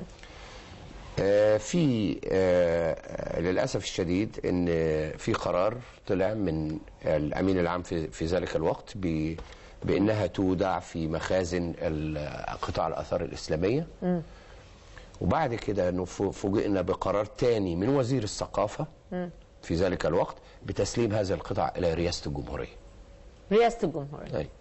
آه، في آه، آه، للاسف الشديد ان في قرار طلع من الامين العام في في ذلك الوقت ب- بانها تودع في مخازن ال- قطاع الاثار الاسلاميه وبعد كده نف- فوجئنا بقرار تاني من وزير الثقافه في ذلك الوقت بتسليم هذه القطع الى رئاسه الجمهوريه رئاسه الجمهوريه أي.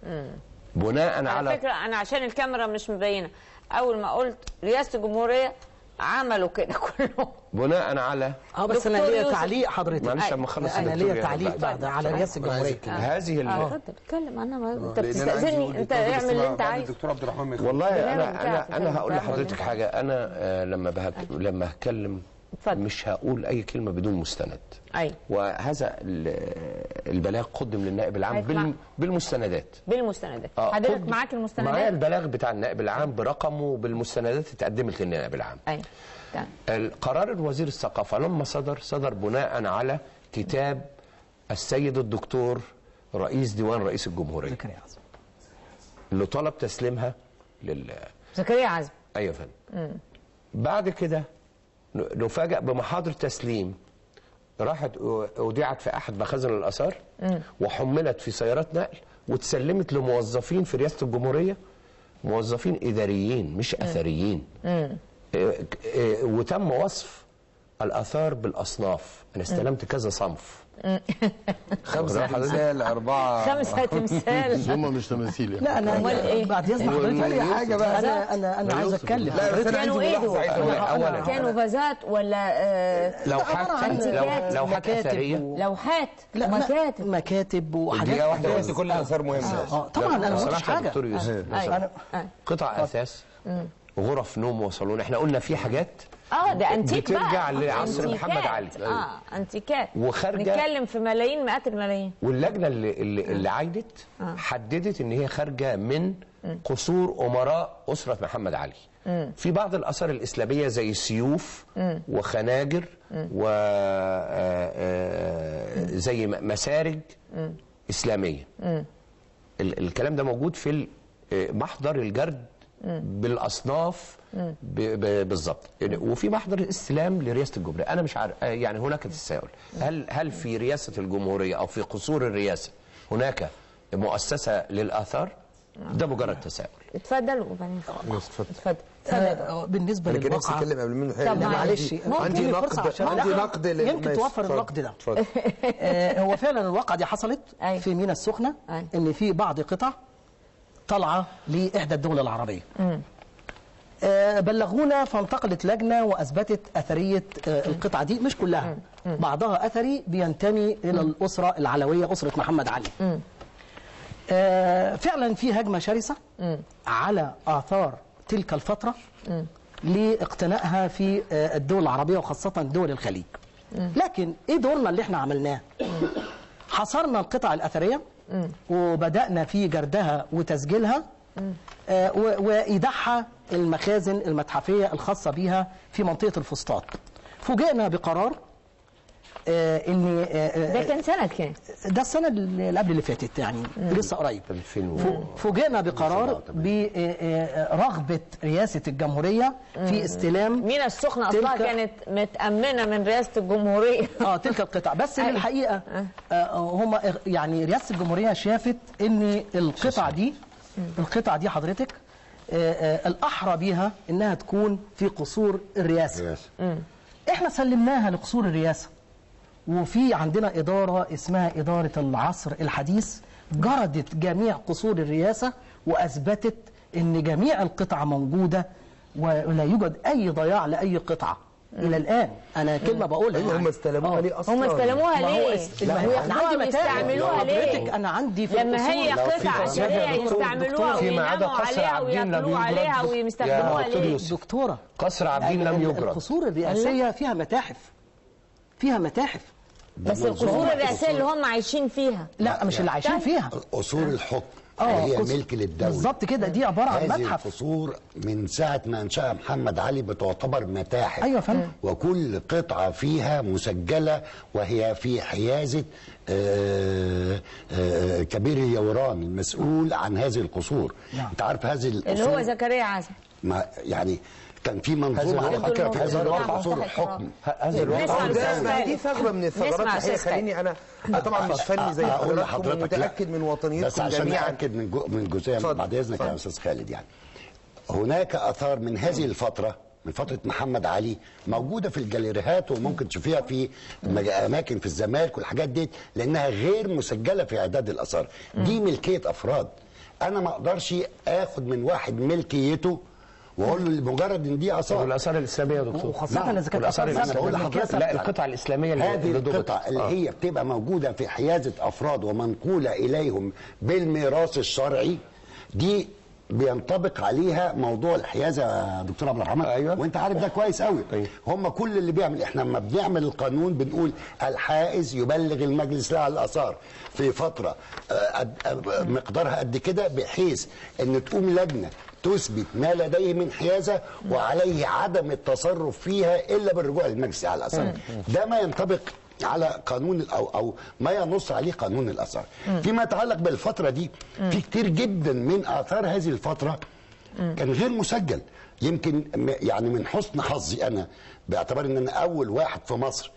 بناء على على فكره انا عشان الكاميرا مش مبينه اول ما قلت رئاسه الجمهوريه عملوا كده كلهم بناء على اه بس انا دكتور ليا يوسف. تعليق حضرتك معلش اما اخلص انا الدكتور ليا يا تعليق بعد. بعد على رئاسه الجمهوريه هذه ال- اتفضل اتكلم انا ما انت لأن أنا عندي بتستاذني وجهة انت نظر، بس اعمل اللي بعد انت عايزه الدكتور عبد الرحمن ما يخلص. والله البرنامج انا بتاعك انا انا الفيلم هقول بتاعك لحضرتك ولا حاجه انا آه، لما بهك... لما هتكلم اتفضل. مش هقول اي كلمه بدون مستند ايوه وهذا ال- البلاغ قدم للنائب العام هيسمع. بال... بالمستندات بالمستندات آه، حضرتك قدم- معاك معايا المستندات البلاغ بتاع النائب العام برقمه بالمستندات اتقدمت للنائب العام ايوه تمام القرار الوزير الثقافة لما صدر صدر بناء على كتاب السيد الدكتور رئيس ديوان رئيس الجمهورية زكريا عزم. اللي طلب تسليمها لل زكريا عزم ايوه يا فندم بعد كده ن- نفاجأ بمحاضر تسليم راحت أ- اودعت في احد مخازن الاثار وحملت في سيارات نقل واتسلمت لموظفين في رئاسه الجمهوريه موظفين اداريين مش اثريين إيه- إيه، وتم وصف الاثار بالاصناف انا استلمت كذا صنف خمسة تمثال أربعة خمسه تمثال هم مش تماثيل يعني لا انا أمال إيه؟ بعد اذن حضرتك أي حاجة بقى. انا انا انا عايز اتكلم لا بس أنا كانوا عندي ايه ملاحظة دول؟ عايز أقولها. أولا كانوا فازات ولا آه، لو لا، عبارة حتى عن لو لو حتى مكاتب اثريه و- لوحات لا مكاتب لا مكاتب وحاجات دقيقة واحدة قلت كل الآثار مهمة اه طبعا انا ما لو قلتش سمحت يا حاجه دكتور يوسف لو أيوة. سمحت. أيوة. قطع اثاث غرف نوم وصالون احنا قلنا في حاجات اه ده انتيك بقى بترجع لعصر أنتيكات. محمد علي. اه انتيكات وخارجة- نتكلم في ملايين مئات الملايين واللجنه اللي اللي, اللي عايدت حددت ان هي خارجه من قصور امراء اسره محمد علي في بعض الاثار الاسلاميه زي سيوف وخناجر و آه، آه، زي م- مسارج اسلاميه ال- الكلام ده موجود في ال- آه، محضر الجرد بالاصناف ب- ب- بالظبط وفي محضر الاستلام لرئاسه الجمهوريه انا مش عارف آه، يعني هناك تساؤل هل هل في رئاسه الجمهوريه او في قصور الرئاسه هناك مؤسسه للاثار ده مجرد تساؤل اتفضل وبعدين اتفضل. اتفضل اتفضل آه، بالنسبه أنا كان نفسي للواقعه أتكلم قبل منه طب حاجة لا معلش. معلش ممكن عندي اديني نقد فرصة عشان عندي أنا- نقد لل- يمكن ماشي، توفر اتفضل. النقد ده اتفضل آه، هو فعلا الواقعه دي حصلت أيوة. في مينا السخنه أيوة. ان في بعض قطع طالعه لاحدى الدول العربيه آه، بلغونا فانتقلت لجنه واثبتت اثريه آه، القطعه دي مش كلها بعضها اثري بينتمي الى الاسره العلويه اسره محمد علي آه، فعلا في هجمه شرسه على اثار تلك الفتره لاقتنائها في آه، الدول العربيه وخاصه دول الخليج لكن ايه دورنا اللي احنا عملناه حصرنا القطع الاثريه وبدانا في جردها وتسجيلها آه، و- وايداعها المخازن المتحفيه الخاصه بها في منطقه الفسطاط فوجئنا بقرار آه، ان آه، آه، ده كان سنه كام؟ ده السنه اللي قبل اللي فاتت يعني لسه قريب 2000 و- فو- فوجئنا بقرار برغبه رئاسه الجمهوريه في استلام مينا السخنه اصلها تلك- كانت متامنه من رئاسه الجمهوريه اه تلك القطع بس أيوة. للحقيقه آه هم يعني رئاسه الجمهوريه شافت ان القطع دي القطع دي حضرتك آه، آه، الأحرى بها إنها تكون في قصور الرئاسة يس. احنا سلمناها لقصور الرئاسة وفي عندنا إدارة اسمها إدارة العصر الحديث جردت جميع قصور الرئاسة وأثبتت أن جميع القطع موجودة ولا يوجد أي ضياع لأي قطعة إلى الآن أنا كلمة بقولها ايوه هم يعني. استلموها آه. ليه اصلا هم استلموها ما هو ليه؟ اس- ما هو احنا هم عندي متاحف بيستعملوها حضرتك ليه؟ انا عندي في لما هي الأصول- قطعة في- أثرية يا دكتور- يستعملوها دكتور- فيما عدا ويناموا قصر عليها عابدين لم وياكلوا يجرد عليها دك- ويستخدموها يا دكتور ليه؟ يوسف. دكتورة قصر عابدين لم ال- يجرد القصور الرئاسية فيها متاحف فيها متاحف بس القصور الرئاسية اللي هم عايشين فيها لا مش اللي عايشين فيها اصول الحكم آه، اللي هي قص- ملك للدوله بالظبط كده دي عبارة عن هذه متحف القصور من ساعة ما أنشأها محمد علي بتعتبر متاحف أيوة يا فندم. وكل قطعة فيها مسجلة وهي في حيازة آه، آه، كبير اليوران المسؤول عن هذه القصور نعم. أنت عارف هذه اللي القصور هو زكريا عزمي ما يعني كان في منظومة هذا على الواقع فكرة كان في في هذه الواقع. قصور الحكم هذا الواقع نسمع أو ده الأستاذ ما خالد. دي ثغره من الثغرات نسمع الحقيقه أستاذ خليني انا أنا طبعا مش فني زي أقول حضراتكم لحضرتك لا. ومتاكد من بس وطنيتكم عشان جميعا اتاكد من جو من جزئيه اتفضل. بعد اذنك يا اتفضل. استاذ خالد يعني هناك اثار من هذه الفتره من فتره محمد علي موجوده في الجاليريهات وممكن تشوفيها في مج- اماكن في الزمالك والحاجات دي لانها غير مسجله في اعداد الاثار دي ملكيه افراد انا ما اقدرش اخد من واحد ملكيته واقول له لمجرد ان دي اثار والاثار الاسلاميه يا دكتور وخاصة إذا كانت والاثار آثار أنا بقول الاسلاميه لحضرتك لا القطع الاسلاميه اللي- هذه اللي ضبطت. القطع اللي آه. هي بتبقى موجوده في حيازه افراد ومنقوله اليهم بالميراث الشرعي دي بينطبق عليها موضوع الحيازه يا دكتور عبد الرحمن أيوة. وانت عارف ده كويس قوي أيوة. هم كل اللي بيعمل احنا لما بنعمل القانون بنقول الحائز يبلغ المجلس الاعلى للاثار في فتره آه، قد- آه، مقدارها قد كده بحيث ان تقوم لجنه تثبت ما لديه من حيازه وعليه عدم التصرف فيها الا بالرجوع للمجلس الاعلى للاثار ده ما ينطبق على قانون ال- او او ما ينص عليه قانون الاثار فيما يتعلق بالفتره دي في كتير جدا من اثار هذه الفتره كان غير مسجل يمكن م- يعني من حسن حظي انا باعتبار ان انا اول واحد في مصر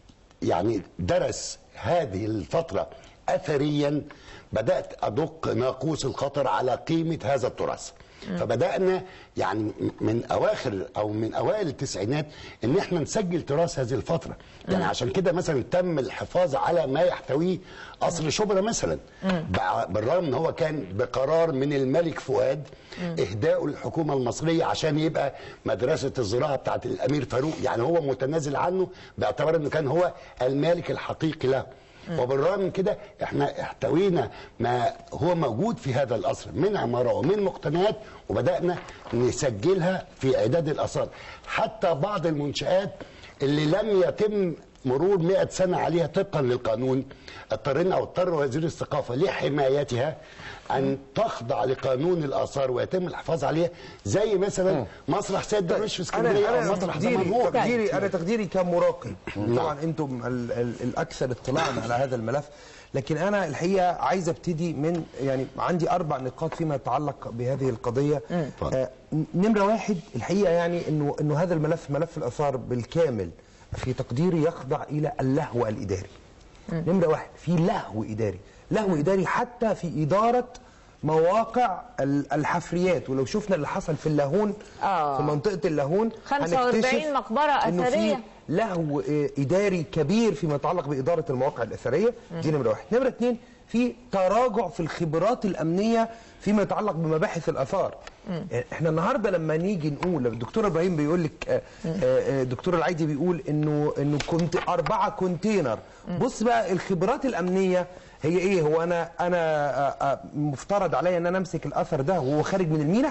يعني درس هذه الفتره اثريا بدات ادق ناقوس الخطر على قيمه هذا التراث فبدانا يعني م- من اواخر او من اوائل التسعينات ان احنا نسجل تراث هذه الفتره يعني عشان كده مثلا تم الحفاظ على ما يحتويه قصر شبرا مثلا بع- بالرغم ان هو كان بقرار من الملك فؤاد اهداء الحكومه المصريه عشان يبقى مدرسه الزراعه بتاعت الامير فاروق يعني هو متنازل عنه باعتبار انه كان هو المالك الحقيقي له وبالرغم من كده احنا احتوينا ما هو موجود في هذا القصر من عماره ومن مقتنيات وبدانا نسجلها في اعداد الاثار حتى بعض المنشات اللي لم يتم مرور 100 سنه عليها طبقا للقانون اضطرينا او اضطر وزير الثقافه لحمايتها ان تخضع لقانون الاثار ويتم الحفاظ عليها زي مثلا مسرح سيد درويش في اسكندريه انا او انا مسرح تقديري دمنهور تقديري انا تقديري كمراقب طبعا انتم ال ال الاكثر اطلاعا على هذا الملف لكن انا الحقيقه عايز ابتدي من يعني عندي اربع نقاط فيما يتعلق بهذه القضيه آه نمره واحد الحقيقه يعني انه انه هذا الملف ملف الاثار بالكامل في تقديري يخضع الى اللهو الاداري نمره واحد في لهو اداري لهو اداري حتى في اداره مواقع ال- الحفريات ولو شفنا اللي حصل في اللاهون آه. في منطقه اللاهون 45 هنكتشف مقبرة إنه في أثرية. لهو آه، اداري كبير فيما يتعلق باداره المواقع الاثريه دي نمره واحد نمره اثنين في تراجع في الخبرات الامنيه فيما يتعلق بمباحث الاثار يعني احنا النهارده لما نيجي نقول الدكتور ابراهيم بيقول لك آه، آه، آه، الدكتور العيدي بيقول انه انه كنت اربعه كونتينر بص بقى الخبرات الامنيه هي ايه هو انا انا آه، آه، مفترض عليا ان انا امسك الاثر ده وهو خارج من المينا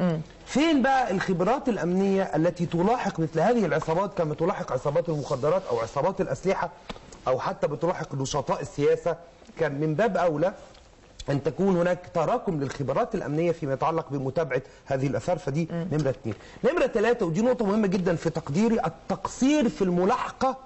فين بقى الخبرات الامنيه التي تلاحق مثل هذه العصابات كما تلاحق عصابات المخدرات او عصابات الاسلحه او حتى بتلاحق نشطاء السياسه كان من باب اولى ان تكون هناك تراكم للخبرات الامنيه فيما يتعلق بمتابعه هذه الاثار فدي نمره اثنين. نمره ثلاثه ودي نقطه مهمه جدا في تقديري التقصير في الملاحقه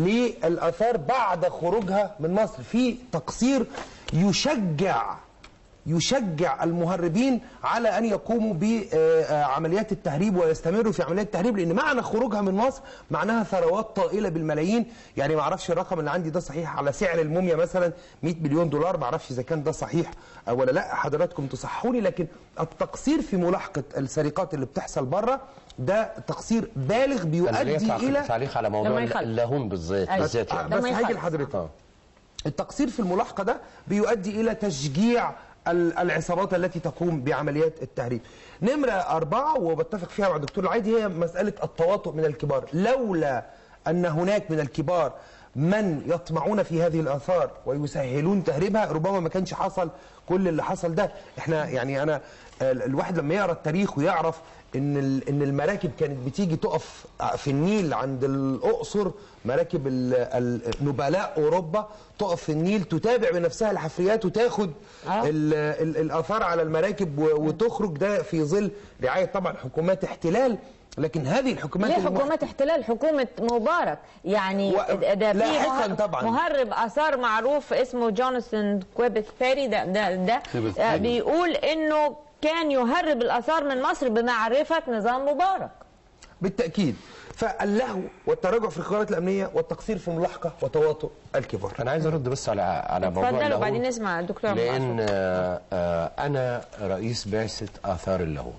للاثار بعد خروجها من مصر في تقصير يشجع يشجع المهربين على ان يقوموا بعمليات التهريب ويستمروا في عمليات التهريب لان معنى خروجها من مصر معناها ثروات طائله بالملايين يعني ما اعرفش الرقم اللي عندي ده صحيح على سعر الموميا مثلا 100 مليون دولار ما اعرفش اذا كان ده صحيح أو ولا لا حضراتكم تصححوني لكن التقصير في ملاحقه السرقات اللي بتحصل بره ده تقصير بالغ انا ليا بيؤدي تعقيب- الى تعليق على لما موضوع يخلص. اللاهون بالذات أيوة. بالذات آه، يعني ده بس ما هاجي يخالف. لحضرتك التقصير في الملاحقه ده بيؤدي الى تشجيع ال- العصابات التي تقوم بعمليات التهريب. نمره اربعه وبتفق فيها مع الدكتور العيدي هي مساله التواطؤ من الكبار، لولا ان هناك من الكبار من يطمعون في هذه الاثار ويسهلون تهريبها ربما ما كانش حصل كل اللي حصل ده، احنا يعني انا ال- الواحد لما يقرا التاريخ ويعرف ان ال- ان المراكب كانت بتيجي تقف في النيل عند الاقصر مراكب ال- ال- نبلاء اوروبا تقف في النيل تتابع بنفسها الحفريات وتاخد آه. ال ال الاثار على المراكب و- وتخرج ده في ظل رعايه طبعا حكومات احتلال لكن هذه الحكومات ليه المح- حكومة احتلال حكومة مبارك يعني و- ده في لاحقاً مه- طبعاً. مهرب آثار معروف اسمه جوناثان كويبك بيري ده ده, ده كويبك آه، بيري. بيقول انه كان يهرب الآثار من مصر بمعرفة نظام مبارك بالتاكيد فاللهو والتراجع في الخيارات الامنيه والتقصير في الملاحقه وتواطؤ الكبار انا عايز ارد بس على على موضوع اتفضلوا اللاهون. وبعدين نسمع الدكتور أبو لان أشرف. آه، آه، انا رئيس بعثه اثار اللاهون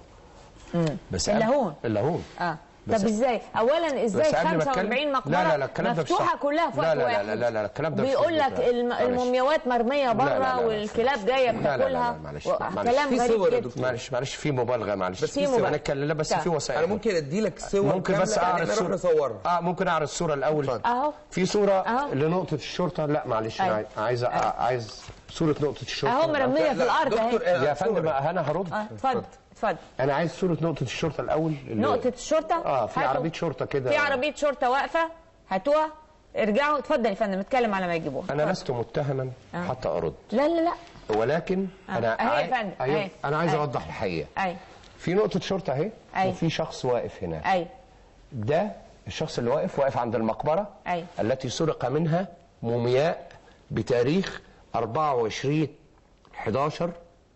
بس قبل- اللاهون. اللاهون اه بس- طب ازاي اولا ازاي بس قبل ما 45 أتكلم- مقبره لا لا لا الكلام ده مش مفتوحه صح. كلها في لا وقت لا لا واحد لا لا لا الكلام ده مش بيقول مظبوط. لك لا. الم... معلش. المومياوات مرميه لا، لا، لا، بره لا. والكلاب جايه لا، لا، لا، لا، بتاكلها معلش. و- معلش. كلام في غريب صور يا جدا دكتور. معلش معلش في مبالغه معلش في مبالغة. هنتكلم بس طيب. في وسائل انا ممكن ادي لك صور ممكن بس كاملة اعرض بعدين نروح صوره نصورها اه ممكن اعرض الصوره الاول اتفضل. اهو في صوره أهو. لنقطه الشرطه لا معلش انا أيوة. عايز عايز صوره نقطه الشرطه اهو مرميه في لا، الارض دكتور، اهي آه، يا فندم صورة. انا هرد اه اتفضل اتفضل انا عايز صوره نقطه الشرطه الاول اللي- نقطه الشرطه اه في هاتوا. عربيه شرطه كده في عربيه شرطه واقفه هاتوها ارجعوا اتفضل يا فندم اتكلم على ما يجيبوها انا لست متهما حتى ارد لا لا لا ولكن آه. انا أهي يا عاي- فندم، أيوة، أهي. انا عايز أهي. اوضح الحقيقه اي في نقطه شرطه اهي أي. وفي شخص واقف هناك اي ده الشخص اللي واقف واقف عند المقبره أي. التي سرق منها مومياء بتاريخ 24 11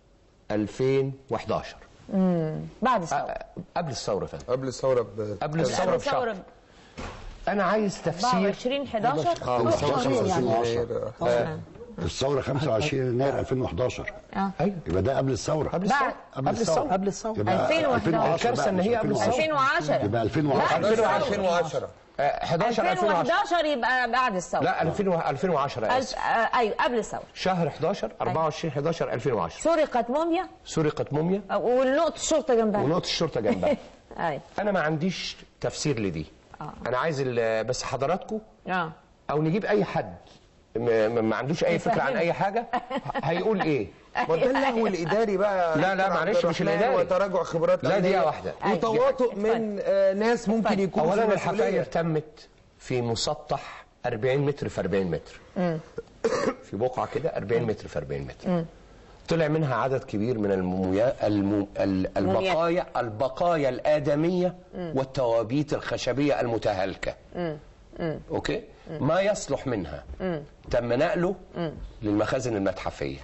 2011 بعد الثوره أ- قبل الثوره يا فندم قبل الثوره ب... قبل الثوره بشهر انا عايز تفسير 24 11 اه والثوره شهرين يعني 25 الثوره 25 يناير 2011 اه ايوه يبقى ده قبل الثوره قبل بعد- الثوره قبل الثوره قبل الثوره يبقى 2011. 2010 الكارثة بقى، إن مش هي قبل 2010. 2010 يبقى 2010 2010 آه، 11 2010 2011 يبقى بعد الثوره لا 2000 2010 ألف- اسف آه، ايوه قبل الثوره شهر 11 24 11 2010 سرقت موميا سرقت موميا آه، والنقطه الشرطه جنبها ونقطه الشرطه جنبها اي انا ما عنديش تفسير لدي انا عايز ال- بس حضراتكم اه او نجيب اي حد م- م- ما عندوش اي فكره عن يفهمنا. اي حاجه هيقول ايه ما ده اللهو الاداري بقى لا، لا، دكتور معلش، عبد مش الرحمن، الإداري. وتراجع خبرات لا، دقيقة أمنية واحدة. وتواطؤ اتفضل. من آه، ناس ممكن اتفضل. يكونوا اولا في الحفاير مسؤولية. تمت في مسطح 40 متر في 40 متر في بقعه كده 40 متر في 40 متر طلع منها عدد كبير من المومياء الم... ال- البقايا البقايا الآدمية والتوابيت الخشبية المتهالكة أوكي ما يصلح منها تم نقله للمخازن المتحفية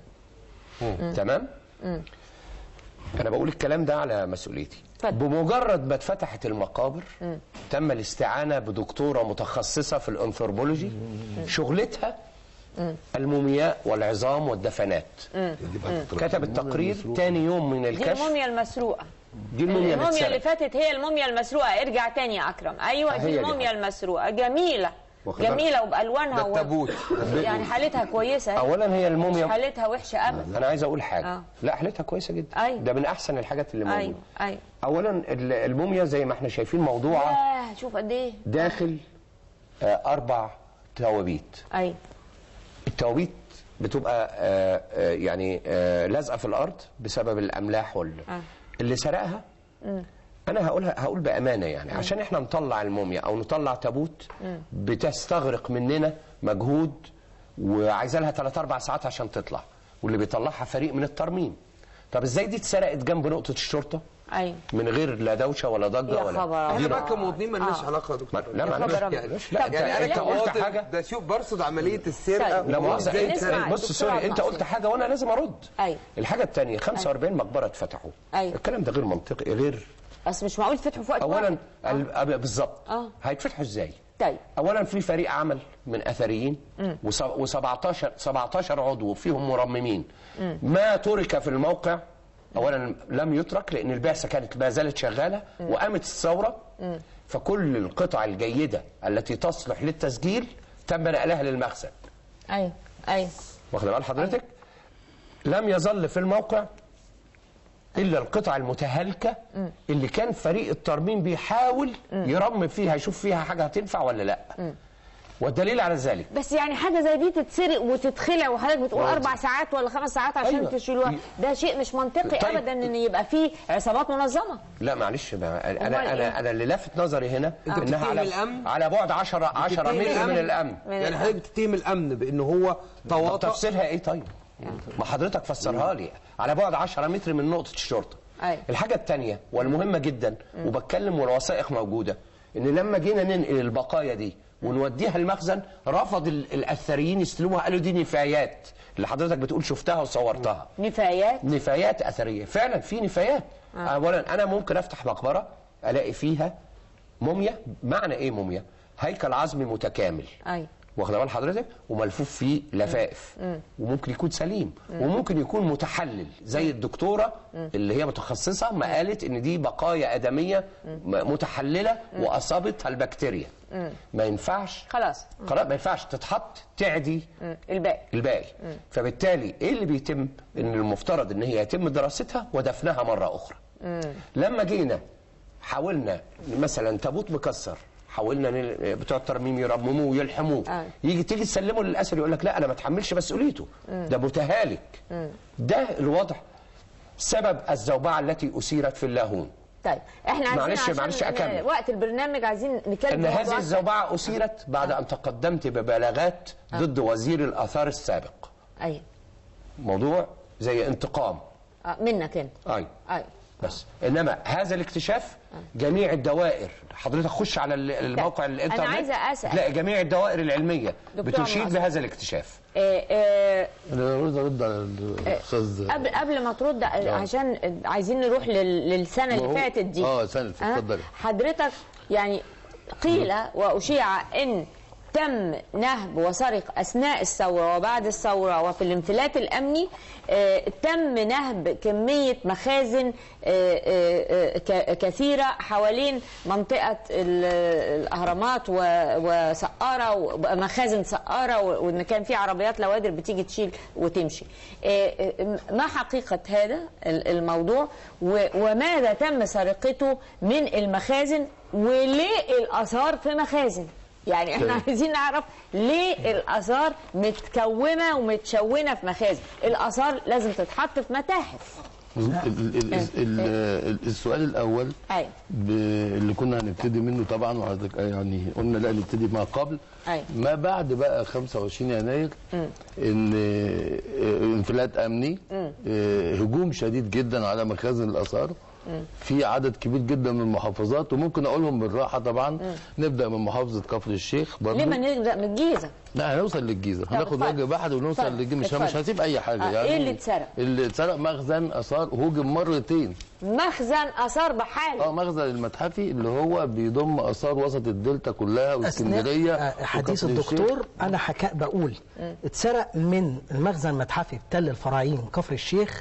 تمام أنا بقول الكلام ده على مسؤوليتي اتفضل. بمجرد ما اتفتحت المقابر تم الاستعانة بدكتورة متخصصة في الأنثروبولوجي شغلتها المومياء والعظام والدفنات كتبت تقرير تاني يوم من دي الكشف الموميا المسروقه دي الموميا الموميا اللي بتسرق. فاتت هي الموميا المسروقه ارجع تاني يا اكرم ايوه هي دي دي. الموميا المسروقه جميله واخد بالك؟ جميله وبالوانها ده التابوت. يعني حالتها كويسه اولا هي مش الموميا حالتها وحشه ابدا انا عايز اقول حاجه آه. لا حالتها كويسه جدا أيوة. ده من احسن الحاجات اللي موجوده ايوه ايوه اولا ال- الموميا زي ما احنا شايفين موضوعه ياه شوف قد ايه داخل آه، اربع توابيت ايوه التوابيت بتبقى آه، آه، يعني آه، لازقه في الارض بسبب الاملاح وال آه. اللي سرقها انا هقولها هقول بامانه يعني عشان احنا نطلع الموميا او نطلع تابوت بتستغرق مننا مجهود وعايزه لها 3 4 ساعات عشان تطلع واللي بيطلعها فريق من الترميم طب ازاي دي اتسرقت جنب نقطه الشرطه ايوه من غير لا دوشه ولا ضجه يا ولا خبر احنا أبيض. بقى كمواطنين مالناش آه. علاقه يا دكتور ما- لا يا معلش خبر أبيض. لا طب انت لا، انت لا. قلت كمواطن حاجه ده شوف برصد عمليه السرقه طيب. لا مؤاخذه نسمع انت دكتور بص سوري عبد انت قلت الناصر. حاجه وانا لازم ارد أيوة. الحاجه الثانيه 45 مقبره اتفتحوا أيوة. الكلام ده غير منطقي غير بس مش معقول يفتحوا في وقت اولا واحد. ال- أب- بالظبط آه. هيتفتحوا ازاي طيب اولا في فريق عمل من اثريين و17 17 عضو فيهم مرممين ما ترك في الموقع اولا لم يترك لان البعثه كانت ما زالت شغاله وقامت الثوره فكل القطع الجيده التي تصلح للتسجيل تم نقلها للمخزن ايوه ايوه واخد بال حضرتك لم يظل في الموقع الا القطع المتهالكه اللي كان فريق الترميم بيحاول يرمم فيها يشوف فيها حاجه هتنفع ولا لا والدليل على ذلك بس يعني حاجه زي دي تتسرق وتتخلع وحضرتك بتقول واضح. اربع ساعات ولا خمس ساعات عشان أيوة. تشيلوها ده شيء مش منطقي طيب. ابدا ان يبقى فيه عصابات منظمه لا معلش ما أمال انا إيه؟ انا انا اللي لافت نظري هنا انها بتتهم على الأمن؟ على بعد 10 10 بتتهم متر من الامن يعني حضرتك بتتهم الامن بان هو طب تواطؤ تفسيرها ايه طيب؟ ما حضرتك فسرها لي على بعد 10 متر من نقطه الشرطه أيوة. الحاجه الثانيه والمهمه جدا وبتكلم والوثائق موجوده ان لما جينا ننقل البقايا دي ونوديها المخزن رفض ال- الاثريين يستلموها قالوا دي نفايات اللي حضرتك بتقول شفتها وصورتها نفايات نفايات اثريه فعلا في نفايات آه. اولا انا ممكن افتح مقبره الاقي فيها موميا معنى ايه موميا هيكل عظمي متكامل ايوه واخده بال حضرتك وملفوف فيه لفائف وممكن يكون سليم وممكن يكون متحلل زي الدكتوره اللي هي متخصصه ما قالت ان دي بقايا ادميه م- متحلله واصابتها البكتيريا ما ينفعش خلاص خلاص ما ينفعش تتحط تعدي مم. الباقي الباقي فبالتالي ايه اللي بيتم ان المفترض ان هي يتم دراستها ودفنها مره اخرى لما جينا حاولنا مثلا تابوت مكسر حاولنا نل... بتوع الترميم يرمموه ويلحموه آه. يجي تيجي تسلمه للاسر يقول لك لا انا ما اتحملش مسؤوليته ده متهالك ده الوضع سبب الزوبعه التي اثيرت في اللاهون طيب احنا عايزين معلش- عشان معلش أكمل. وقت البرنامج عايزين نتكلم ان في هذه موضوع الزوبعه اثيرت بعد ان تقدمت ببلاغات ضد وزير الاثار السابق ايوه موضوع زي انتقام آه، منك انت اي ايوه بس انما هذا الاكتشاف جميع الدوائر حضرتك خش على ال- الموقع أنا الانترنت عايزة أسأل. تلاقي جميع الدوائر العلميه دكتور بتشيد ناصر. بهذا الاكتشاف آه، آه، انا عاوز ارد على الاستاذ قبل قبل ما ترد عشان عايزين نروح لل- للسنه ما اللي هو- فاتت دي آه، السنة اللي فاتت، آه، اتفضلي. حضرتك يعني قيل واشيع ان تم نهب وسرق اثناء الثوره وبعد الثوره وفي الانفلات الامني آه، تم نهب كميه مخازن آه، آه، آه، ك- كثيره حوالين منطقه ال- الاهرامات و- وسقاره ومخازن سقاره و- وان كان في عربيات لوادر بتيجي تشيل وتمشي آه، آه، ما حقيقه هذا ال- الموضوع و- وماذا تم سرقته من المخازن وليه الاثار في مخازن يعني احنا طيب. عايزين نعرف ليه الاثار متكومه ومتشونه في مخازن الاثار لازم تتحط في متاحف ال- ال- ال- ال- ال- السؤال الاول ايوه ب- اللي كنا هنبتدي منه طبعا وحضرتك يعني قلنا لا نبتدي ما قبل أيوة. ما بعد بقى 25 يناير ان آه، انفلات امني آه، هجوم شديد جدا على مخازن الاثار في عدد كبير جدا من المحافظات وممكن اقولهم بالراحه طبعا نبدا من محافظه كفر الشيخ برضه ليه ما نبدا من الجيزه لا هنوصل للجيزه هناخد اتفضل. وجه بحر ونوصل اتفضل. للجيزه مش اتفضل. مش هسيب اي حاجه آه، يعني إيه اللي اتسرق؟ اللي اتسرق مخزن اثار هوجم مرتين مخزن اثار بحاله اه مخزن المتحفي اللي هو بيضم اثار وسط الدلتا كلها واسكندريه أثناء آه، حديث وكفر الشيخ. الدكتور انا حكا بقول اتسرق من المخزن المتحفي بتل الفراعين كفر الشيخ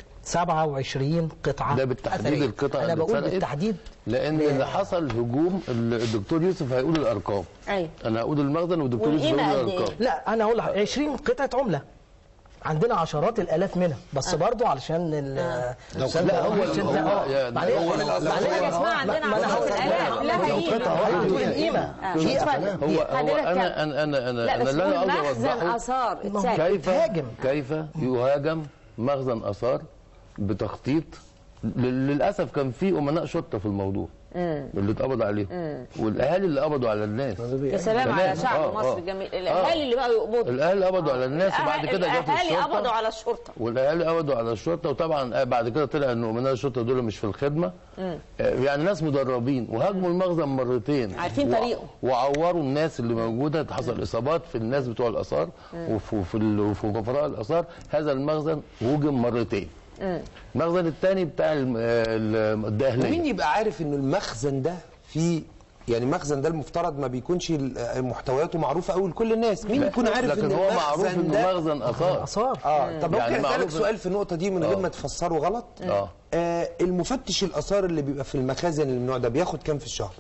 27 قطعه ده بالتحديد أثرية. القطع انا اللي بقول اتسرقت بالتحديد لان اللي حصل هجوم ال- الدكتور يوسف هيقول الارقام ايوه انا هقول المخزن والدكتور يوسف والقيمة هيقول قد إيه؟ الارقام لا انا اقول لك 20 قطعه عمله عندنا عشرات الالاف منها بس برضو علشان ال لا، هو- عشان- هو- لا، آه، يا- معلش هو- معلش حاجه اسمها عندنا ما أنا عشرات هقول- الالاف لها لو قيمه قطعة واحدة تقول القيمة. آه، دي اتفضل. هو هو حضرتك كم- انا انا انا انا لا انا بس اللي انا قول عاوز مخزن اوضحه اثار ما هو اتسرق كيف اتهاجم. كيف يهاجم مخزن اثار بتخطيط لل- للاسف كان في امناء شرطه في الموضوع اللي اتقبض عليهم والاهالي اللي قبضوا على الناس يا سلام على تمام. شعب آه، مصر آه. الجميل آه. الاهالي اللي بقوا يقبضوا الاهالي قبضوا على الناس وبعد كده جت الاهالي الشرطه قبضوا على الشرطه والاهالي قبضوا على الشرطه وطبعا بعد كده طلع ان امناء الشرطه دول مش في الخدمه آه، يعني ناس مدربين وهاجموا المخزن مرتين عارفين وع- طريقه. وعوروا الناس اللي موجوده حصل اصابات في الناس بتوع الاثار وفي وفي ال- وفي كفراء الاثار هذا المخزن هوجم مرتين المخزن الثاني بتاع الم- ال- الداهليه ومين يبقى عارف ان المخزن ده فيه يعني المخزن ده المفترض ما بيكونش ال- محتوياته معروفه قوي لكل الناس مين يكون عارف لكن ان هو معروف المخزن انه ده مخزن اثار اثار اه طب يعني ممكن اسالك معروف- سؤال في النقطه دي من غير آه. ما تفسره غلط آه. آه المفتش الاثار اللي بيبقى في المخازن اللي من النوع ده بياخد كام في الشهر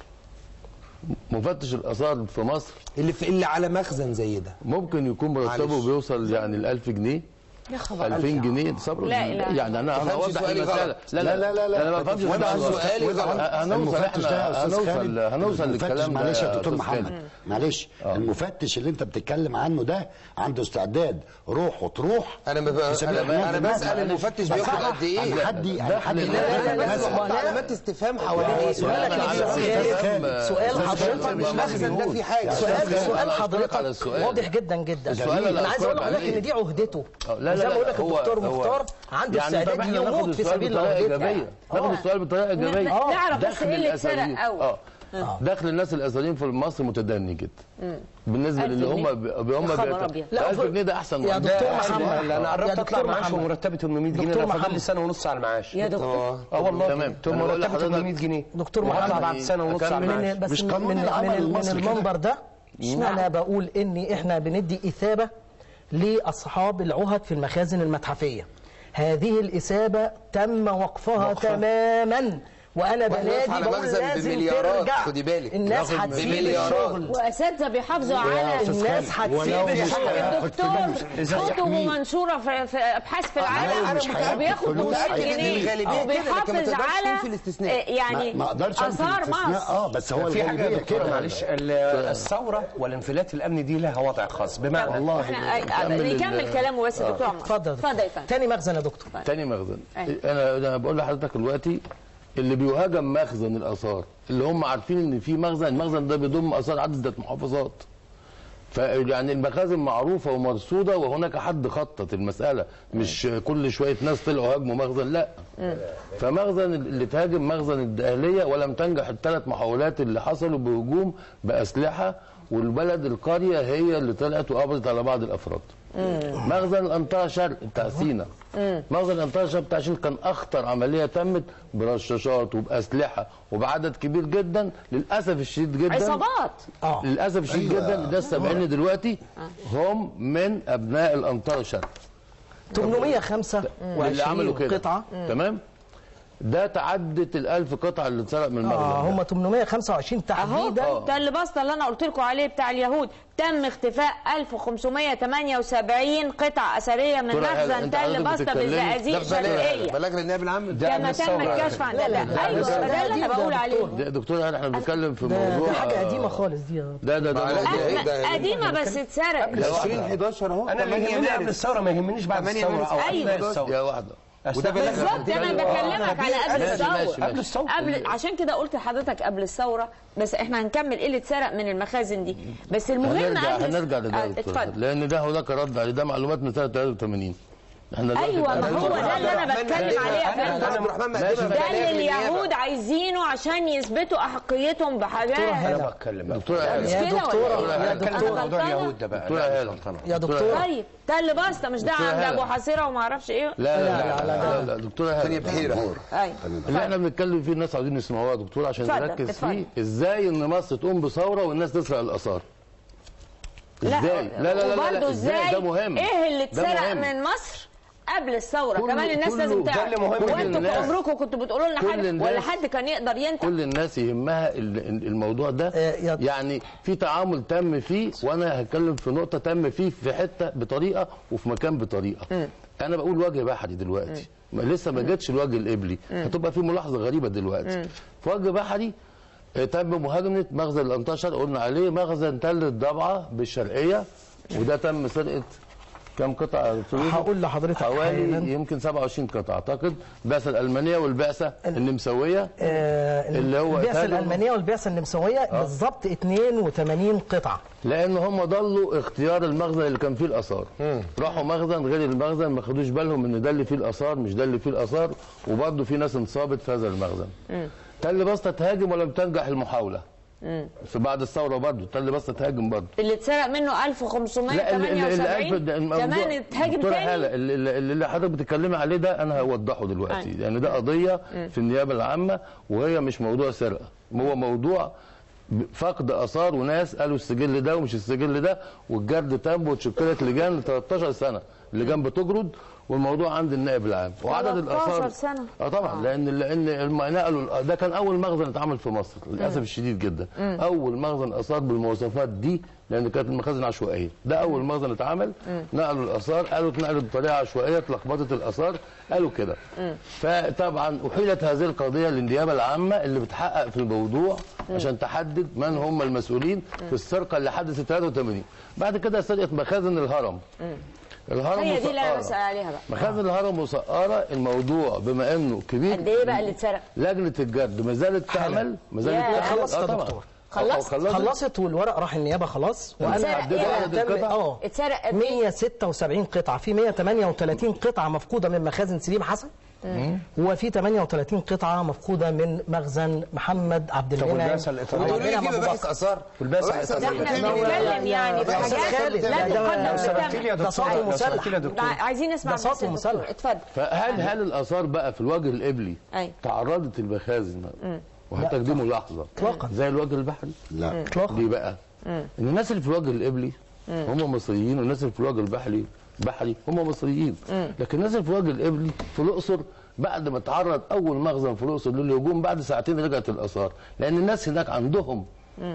مفتش الاثار في مصر اللي في اللي على مخزن زي ده ممكن يكون مرتبه معلش. بيوصل يعني ال 1000 جنيه يا خبر 2000 جنيه صبر لا إله يعني انا انا تفهمش اوضح سؤالي المساله غلط. لا لا لا لا, لا انا ما بفهمش وأنا سؤالي سؤالي غلط. غلط. هنوصل المفتش ده يا احنا أستاذ هنوصل خالد، هنوصل المفتش للكلام ده معلش يا دكتور أستاذ محمد خالد. معلش المفتش اللي انت بتتكلم عنه ده عنده استعداد روح وتروح انا ب... انا, انا بسال المفتش بياخد قد ايه انا حدي انا دخل حدي لا، لا بس لا، حط لا. علامات استفهام حوالين ايه سؤالك أنا يا عايز أستاذ أفهم، خالد، آه، سؤال أستاذ حضرتك خالد مش ما مخزن ده مجهول. في حاجه سؤال أستاذ سؤال أنا أشكرك حضرتك على السؤال. واضح جدا جدا السؤال اللي انا عايز اقول أشكرك لحضرتك عليه. ان دي عهدته آه، لا، لا، زي ما لا، بقول لك هو- الدكتور هو- مختار عنده يعني طب استعداد احنا ناخد يموت في السؤال سبيل بطريقه عهدته ايجابيه ناخد آه. السؤال بطريقه ايجابيه ن- نعرف بس دخل إيه اللي اتسرق الأثريين- أول. اه دخل الناس الاثريين في مصر متدني جدا بالنسبه ألف اللي هم جنيه. ب- هم يا خبر بيت- أبيض. لا، 1000 جنيه ده احسن يا واحد. دكتور ده محمد. أحسن. لا انا يا قربت اطلع دكتور معاش محمد. ومرتبي 800 جنيه دكتور انا فاضل لي محمد. سنه ونص على المعاش يا دكتور اه والله تمام. تمام أنا بقول مرتبي لحضرتك- 800 جنيه دكتور وهطلع محمد. بعد سنه ونص على أكمل. من المعاش بس مش من قانون من, العمل من, من المصري كده. المنبر ده انا بقول ان احنا بندي اثابه لاصحاب العهد في المخازن المتحفيه هذه الاثابه تم وقفها وقفها. تماما وانا واحنا بنادي على بقول مخزن لازم بمليارات، ترجع خدي بالك. الناس ناخد هتسيب بمليارات. الشغل واساتذه بيحافظوا على الناس هتسيب ولو مش الشغل هياخد الدكتور كتبه منشوره في, في ابحاث في العالم مش هياخد وبياخد فلوس. 500 متأكد إن جنيه الغالبية كده، لكن ما وبيحافظ تقدرش على تنفي الاستثناء. آه، يعني ما اقدرش أنفي اثار الاستثناء. مصر اه بس هو في حاجه يا الغالبيه دكتوره كده معلش ال- الثوره والانفلات الامني دي لها وضع خاص بمعنى والله احنا نكمل نكمل ال- كلامه بس يا دكتور عمر. اتفضل اتفضل يا فندم تاني مخزن يا دكتور تاني مخزن أيوة. انا انا بقول لحضرتك دلوقتي اللي بيهاجم مخزن الاثار اللي هم عارفين ان في مخزن المخزن ده بيضم اثار عدة محافظات فيعني المخازن معروفه ومرصوده وهناك حد خطط المساله مش كل شويه ناس طلعوا هاجموا مخزن لا فمخزن اللي تهاجم مخزن الدقهليه ولم تنجح الثلاث محاولات اللي حصلوا بهجوم باسلحه والبلد القريه هي اللي طلعت وقبضت على بعض الافراد مخزن الانطره شرق بتاع سينا مخزن الانطره شرق بتاع سينا كان اخطر عمليه تمت برشاشات وباسلحه وبعدد كبير جدا للاسف الشديد جدا عصابات اه للاسف الشديد أيوة. جدا ده السامعين دلوقتي هم من ابناء الانطره شرق اللي 825 عملوا كده قطعه تمام ده تعدت الألف قطعة اللي اتسرق من المخزن اه ده. هم 825 اهو تحديدا ده اللي بسطه اللي انا قلت لكم عليه بتاع اليهود تم اختفاء 1578 قطع اثريه من دكتورة هلا، مخزن أنت تل حضرتك بسطه بتتكلمي- بالزقازيق ده بلاغ شرقيه بلاغ للنائب العام كما تم الكشف عن لا لا ايوه بس ده ده اللي انا قديم ده بقول يا عليه دكتور. ده دكتور هلا احنا بنتكلم في ده, موضوع ده حاجه آه، قديمه خالص دي ده ده ده معلش. موضوع- إيه ده؟ قديمه بس اتسرق 2011 اهو انا اللي 8 يهمني قبل مارس الثوره ما يهمنيش بعد 8 الثوره او مارس. اثناء أيوة. الثوره يا واحده وده بلاغ بالظبط انا بكلمك على قبل ماشي، الثوره ماشي، قبل الثوره قبل عشان كده قلت لحضرتك قبل الثوره بس احنا هنكمل ايه اللي اتسرق من المخازن دي بس المهم هنرجع قبل- هنرجع لده آه، يا دكتور اتفضل لان ده هناك رد عليه ده معلومات من سنه 83 احنا دلوقتي ايوه ما بنتكلم- هو ده اللي انا بتكلم عليه يا فندم عبد الرحمن ماشي. مقدمه ده بلاغ اللي للنيابة. اليهود عايزينه عشان يثبتوا احقيتهم بحاجات انا بتكلم بقى. دكتور مش هلا يا كده دكتورة، ولا يا إيه؟ بتكلم أنا في موضوع غلطانة؟ اليهود ده بقى دكتورة لا، مش هلا. غلطانة. يا دكتور طيب ده اللي بسطه مش ده دكتورة عند هلا. ابو حصيره وما اعرفش ايه لا لا لا لا، لا لا لا دكتور ثانية هلا بحيرة ايوه اللي احنا بنتكلم فيه الناس عاوزين يسمعوها يا دكتور عشان اتفضل، نركز اتفضل. فيه ازاي ان مصر تقوم بثوره والناس تسرق الاثار ازاي لا لا لا لا, وبرضه لا ازاي ازاي ده مهم ايه اللي ده اتسرق مهم. من مصر قبل الثوره كله- كمان الناس كله- لازم ده تعرف اللي مهم. كل وانتوا الناس- عمركم كنتوا بتقولوا لنا كل حاجه الناس- ولا حد كان يقدر ينطق كل الناس يهمها ال- ال- الموضوع ده آه، يا- يعني في تعامل تم فيه وانا هتكلم في نقطه تم فيه في حته بطريقه وفي مكان بطريقه انا بقول وجه بحري دلوقتي ما لسه ما جتش الوجه القبلي هتبقى في ملاحظه غريبه دلوقتي في وجه بحري آه، تم مهاجمه مخزن الانطشه قلنا عليه مخزن تل الضبعه بالشرقيه وده تم سرقه كم قطعه فلوس؟ هقول لحضرتك حوالي حالاً. يمكن 27 قطعه اعتقد البعثه الالمانيه والبعثه النمساويه آه، اللي هو البعثه تاجر- الالمانيه والبعثه النمساويه بالظبط 82 قطعه لان هم ضلوا اختيار المخزن اللي كان فيه الاثار راحوا مخزن غير المخزن ما خدوش بالهم ان ده اللي فيه الاثار مش ده اللي فيه الاثار وبرضه في ناس انصابت في هذا المخزن تل بسطه تهاجم ولم تنجح المحاوله في بعد الثوره برضه تل بسطه تهاجم برضه اللي اتسرق منه لا ال- ال- ال- 1578 ده الموضوع- كمان اتهاجم دكتورة تاني هالة، اللي, اللي اللي حضرتك بتتكلمي عليه ده انا هوضحه دلوقتي أيوة. يعني ده قضيه في النيابه العامه وهي مش موضوع سرقه هو موضوع فقد اثار وناس قالوا السجل ده ومش السجل ده والجرد تم واتشكلت لجان ل 13 سنه اللجان بتجرد والموضوع عند النائب العام وعدد 13 الاثار سنة. اه طبعا لان لان الم- نقلوا ده كان اول مخزن اتعمل في مصر للاسف الشديد جدا اول مخزن اثار بالمواصفات دي لان كانت المخازن عشوائيه ده اول مخزن اتعمل نقلوا الاثار قالوا اتنقلت بطريقه عشوائيه اتلخبطت الاثار قالوا كده فطبعا احيلت هذه القضيه للنيابه العامه اللي بتحقق في الموضوع عشان تحدد من هم المسؤولين في السرقه اللي حدثت 83 بعد كده سرقه مخازن الهرم الهرم هي دي اللي انا مسقرة. بسال عليها بقى مخازن الهرم مسقره الموضوع بما انه كبير قد ايه بقى اللي اتسرق؟ لجنه الجرد ما زالت تعمل ما زالت يا، تعمل خلصت يا طبعا دكتور. خلصت؟ خلصت خلصت والورق راح النيابه خلاص اتسرق حددوا ايه عدد بقى؟ القطع؟ اه اتسرق قد ايه؟ 176 قطعه في 138 قطعه مفقوده من مخازن سليم حسن وفي 38 قطعه مفقوده من مخزن محمد عبد طب المنعم والبعثه الايطاليه عبد بتقولوا لي المنعم في أبو مباحث بكر. اثار والبعثه مباحث ده الايطاليه احنا بنتكلم يعني في يا حاجات خالد، لا ده- ده- تقدم لو سمحت لي يا بالدم. ده صوت دكتور لو سمحت مسلح لي يا دكتور عايزين نسمع ده صوت بس الدكتور. مسلح. اتفضل فهل هل الاثار بقى في الوجه القبلي أيوة. تعرضت المخازن وحتى دي ملاحظه إطلاقاً. زي الوجه البحري لا اطلاقا ليه بقى؟ الناس اللي في الوجه القبلي هم مصريين والناس اللي في الوجه البحري بحري هم مصريين لكن الناس اللي في الوجه القبلي في الاقصر بعد ما تعرض اول مخزن في الاقصر للهجوم بعد ساعتين رجعت الاثار لان الناس هناك عندهم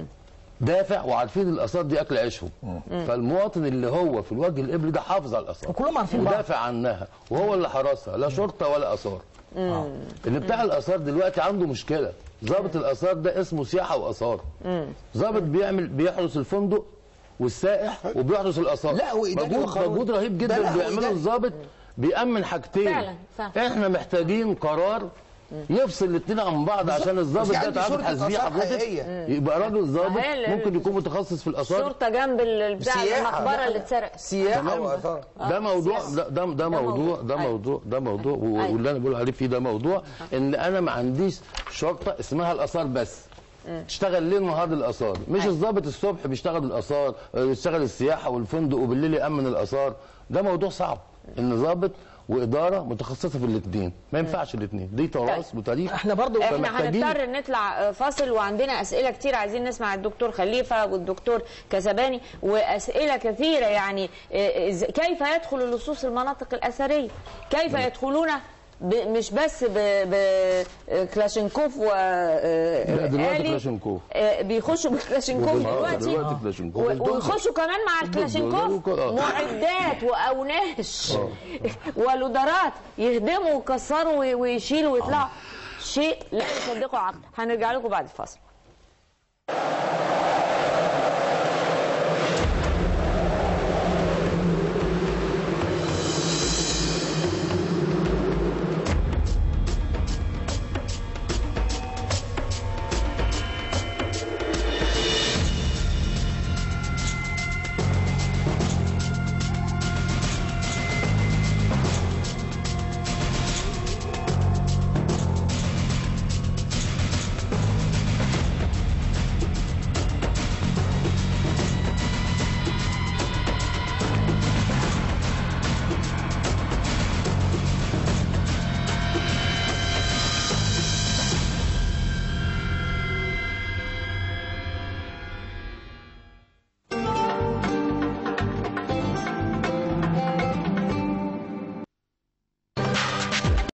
دافع وعارفين الاثار دي اكل عيشهم فالمواطن اللي هو في الوجه القبلي ده حافظ على الاثار وكلهم عارفين بعض. ودافع عنها وهو اللي حرسها لا شرطه ولا اثار اللي بتاع الاثار دلوقتي عنده مشكله ضابط الاثار ده اسمه سياحه واثار ضابط بيعمل بيحرس الفندق والسائح وبيحرس الاثار لا، وإداري مجهود وقانوني. مجهود رهيب ده جدا لا، بيعمله وإداري. الضابط بيأمن حاجتين فعلا، فعلا. احنا محتاجين قرار يفصل الاثنين عن بعض عشان الضابط في ده عندي تعرف شرطة تحاسبيه آثار حضرتك حقيقية. يبقى راجل ضابط هي ال- ممكن يكون متخصص في الاثار الشرطه جنب ال- بتاع سياحة. المقبره اللي اتسرقت سياحه تمام. واثار ده موضوع سياسة. ده ده, ده موضوع ده أيوة. موضوع ده موضوع و- أيوة. واللي انا بقول عليه فيه ده موضوع ان انا ما عنديش شرطه اسمها الاثار بس تشتغل ليل نهار الاثار مش أيوة. الضابط الصبح بيشتغل الاثار آه، يشتغل السياحه والفندق وبالليل يامن الاثار ده موضوع صعب ان ضابط واداره متخصصه في الاثنين ما ينفعش الاثنين دي تراث وتاريخ احنا برضو احنا فمحتاجين- هنضطر نطلع فاصل وعندنا اسئله كتير عايزين نسمع الدكتور خليفه والدكتور كسباني واسئله كثيره يعني إيه، إز- كيف يدخل اللصوص المناطق الاثريه؟ كيف يدخلون ب مش بس بكلاشينكوف و لا، دلوقتي آلي، كلاشينكوف. آه، بيخشوا بالكلاشينكوف آه، دلوقتي دلوقتي كلاشينكوف. و- ويخشوا كمان مع الكلاشينكوف آه. معدات واوناش ولودرات يهدموا ويكسروا وي- ويشيلوا ويطلعوا شيء لا يصدقه عقل هنرجع لكم بعد الفاصل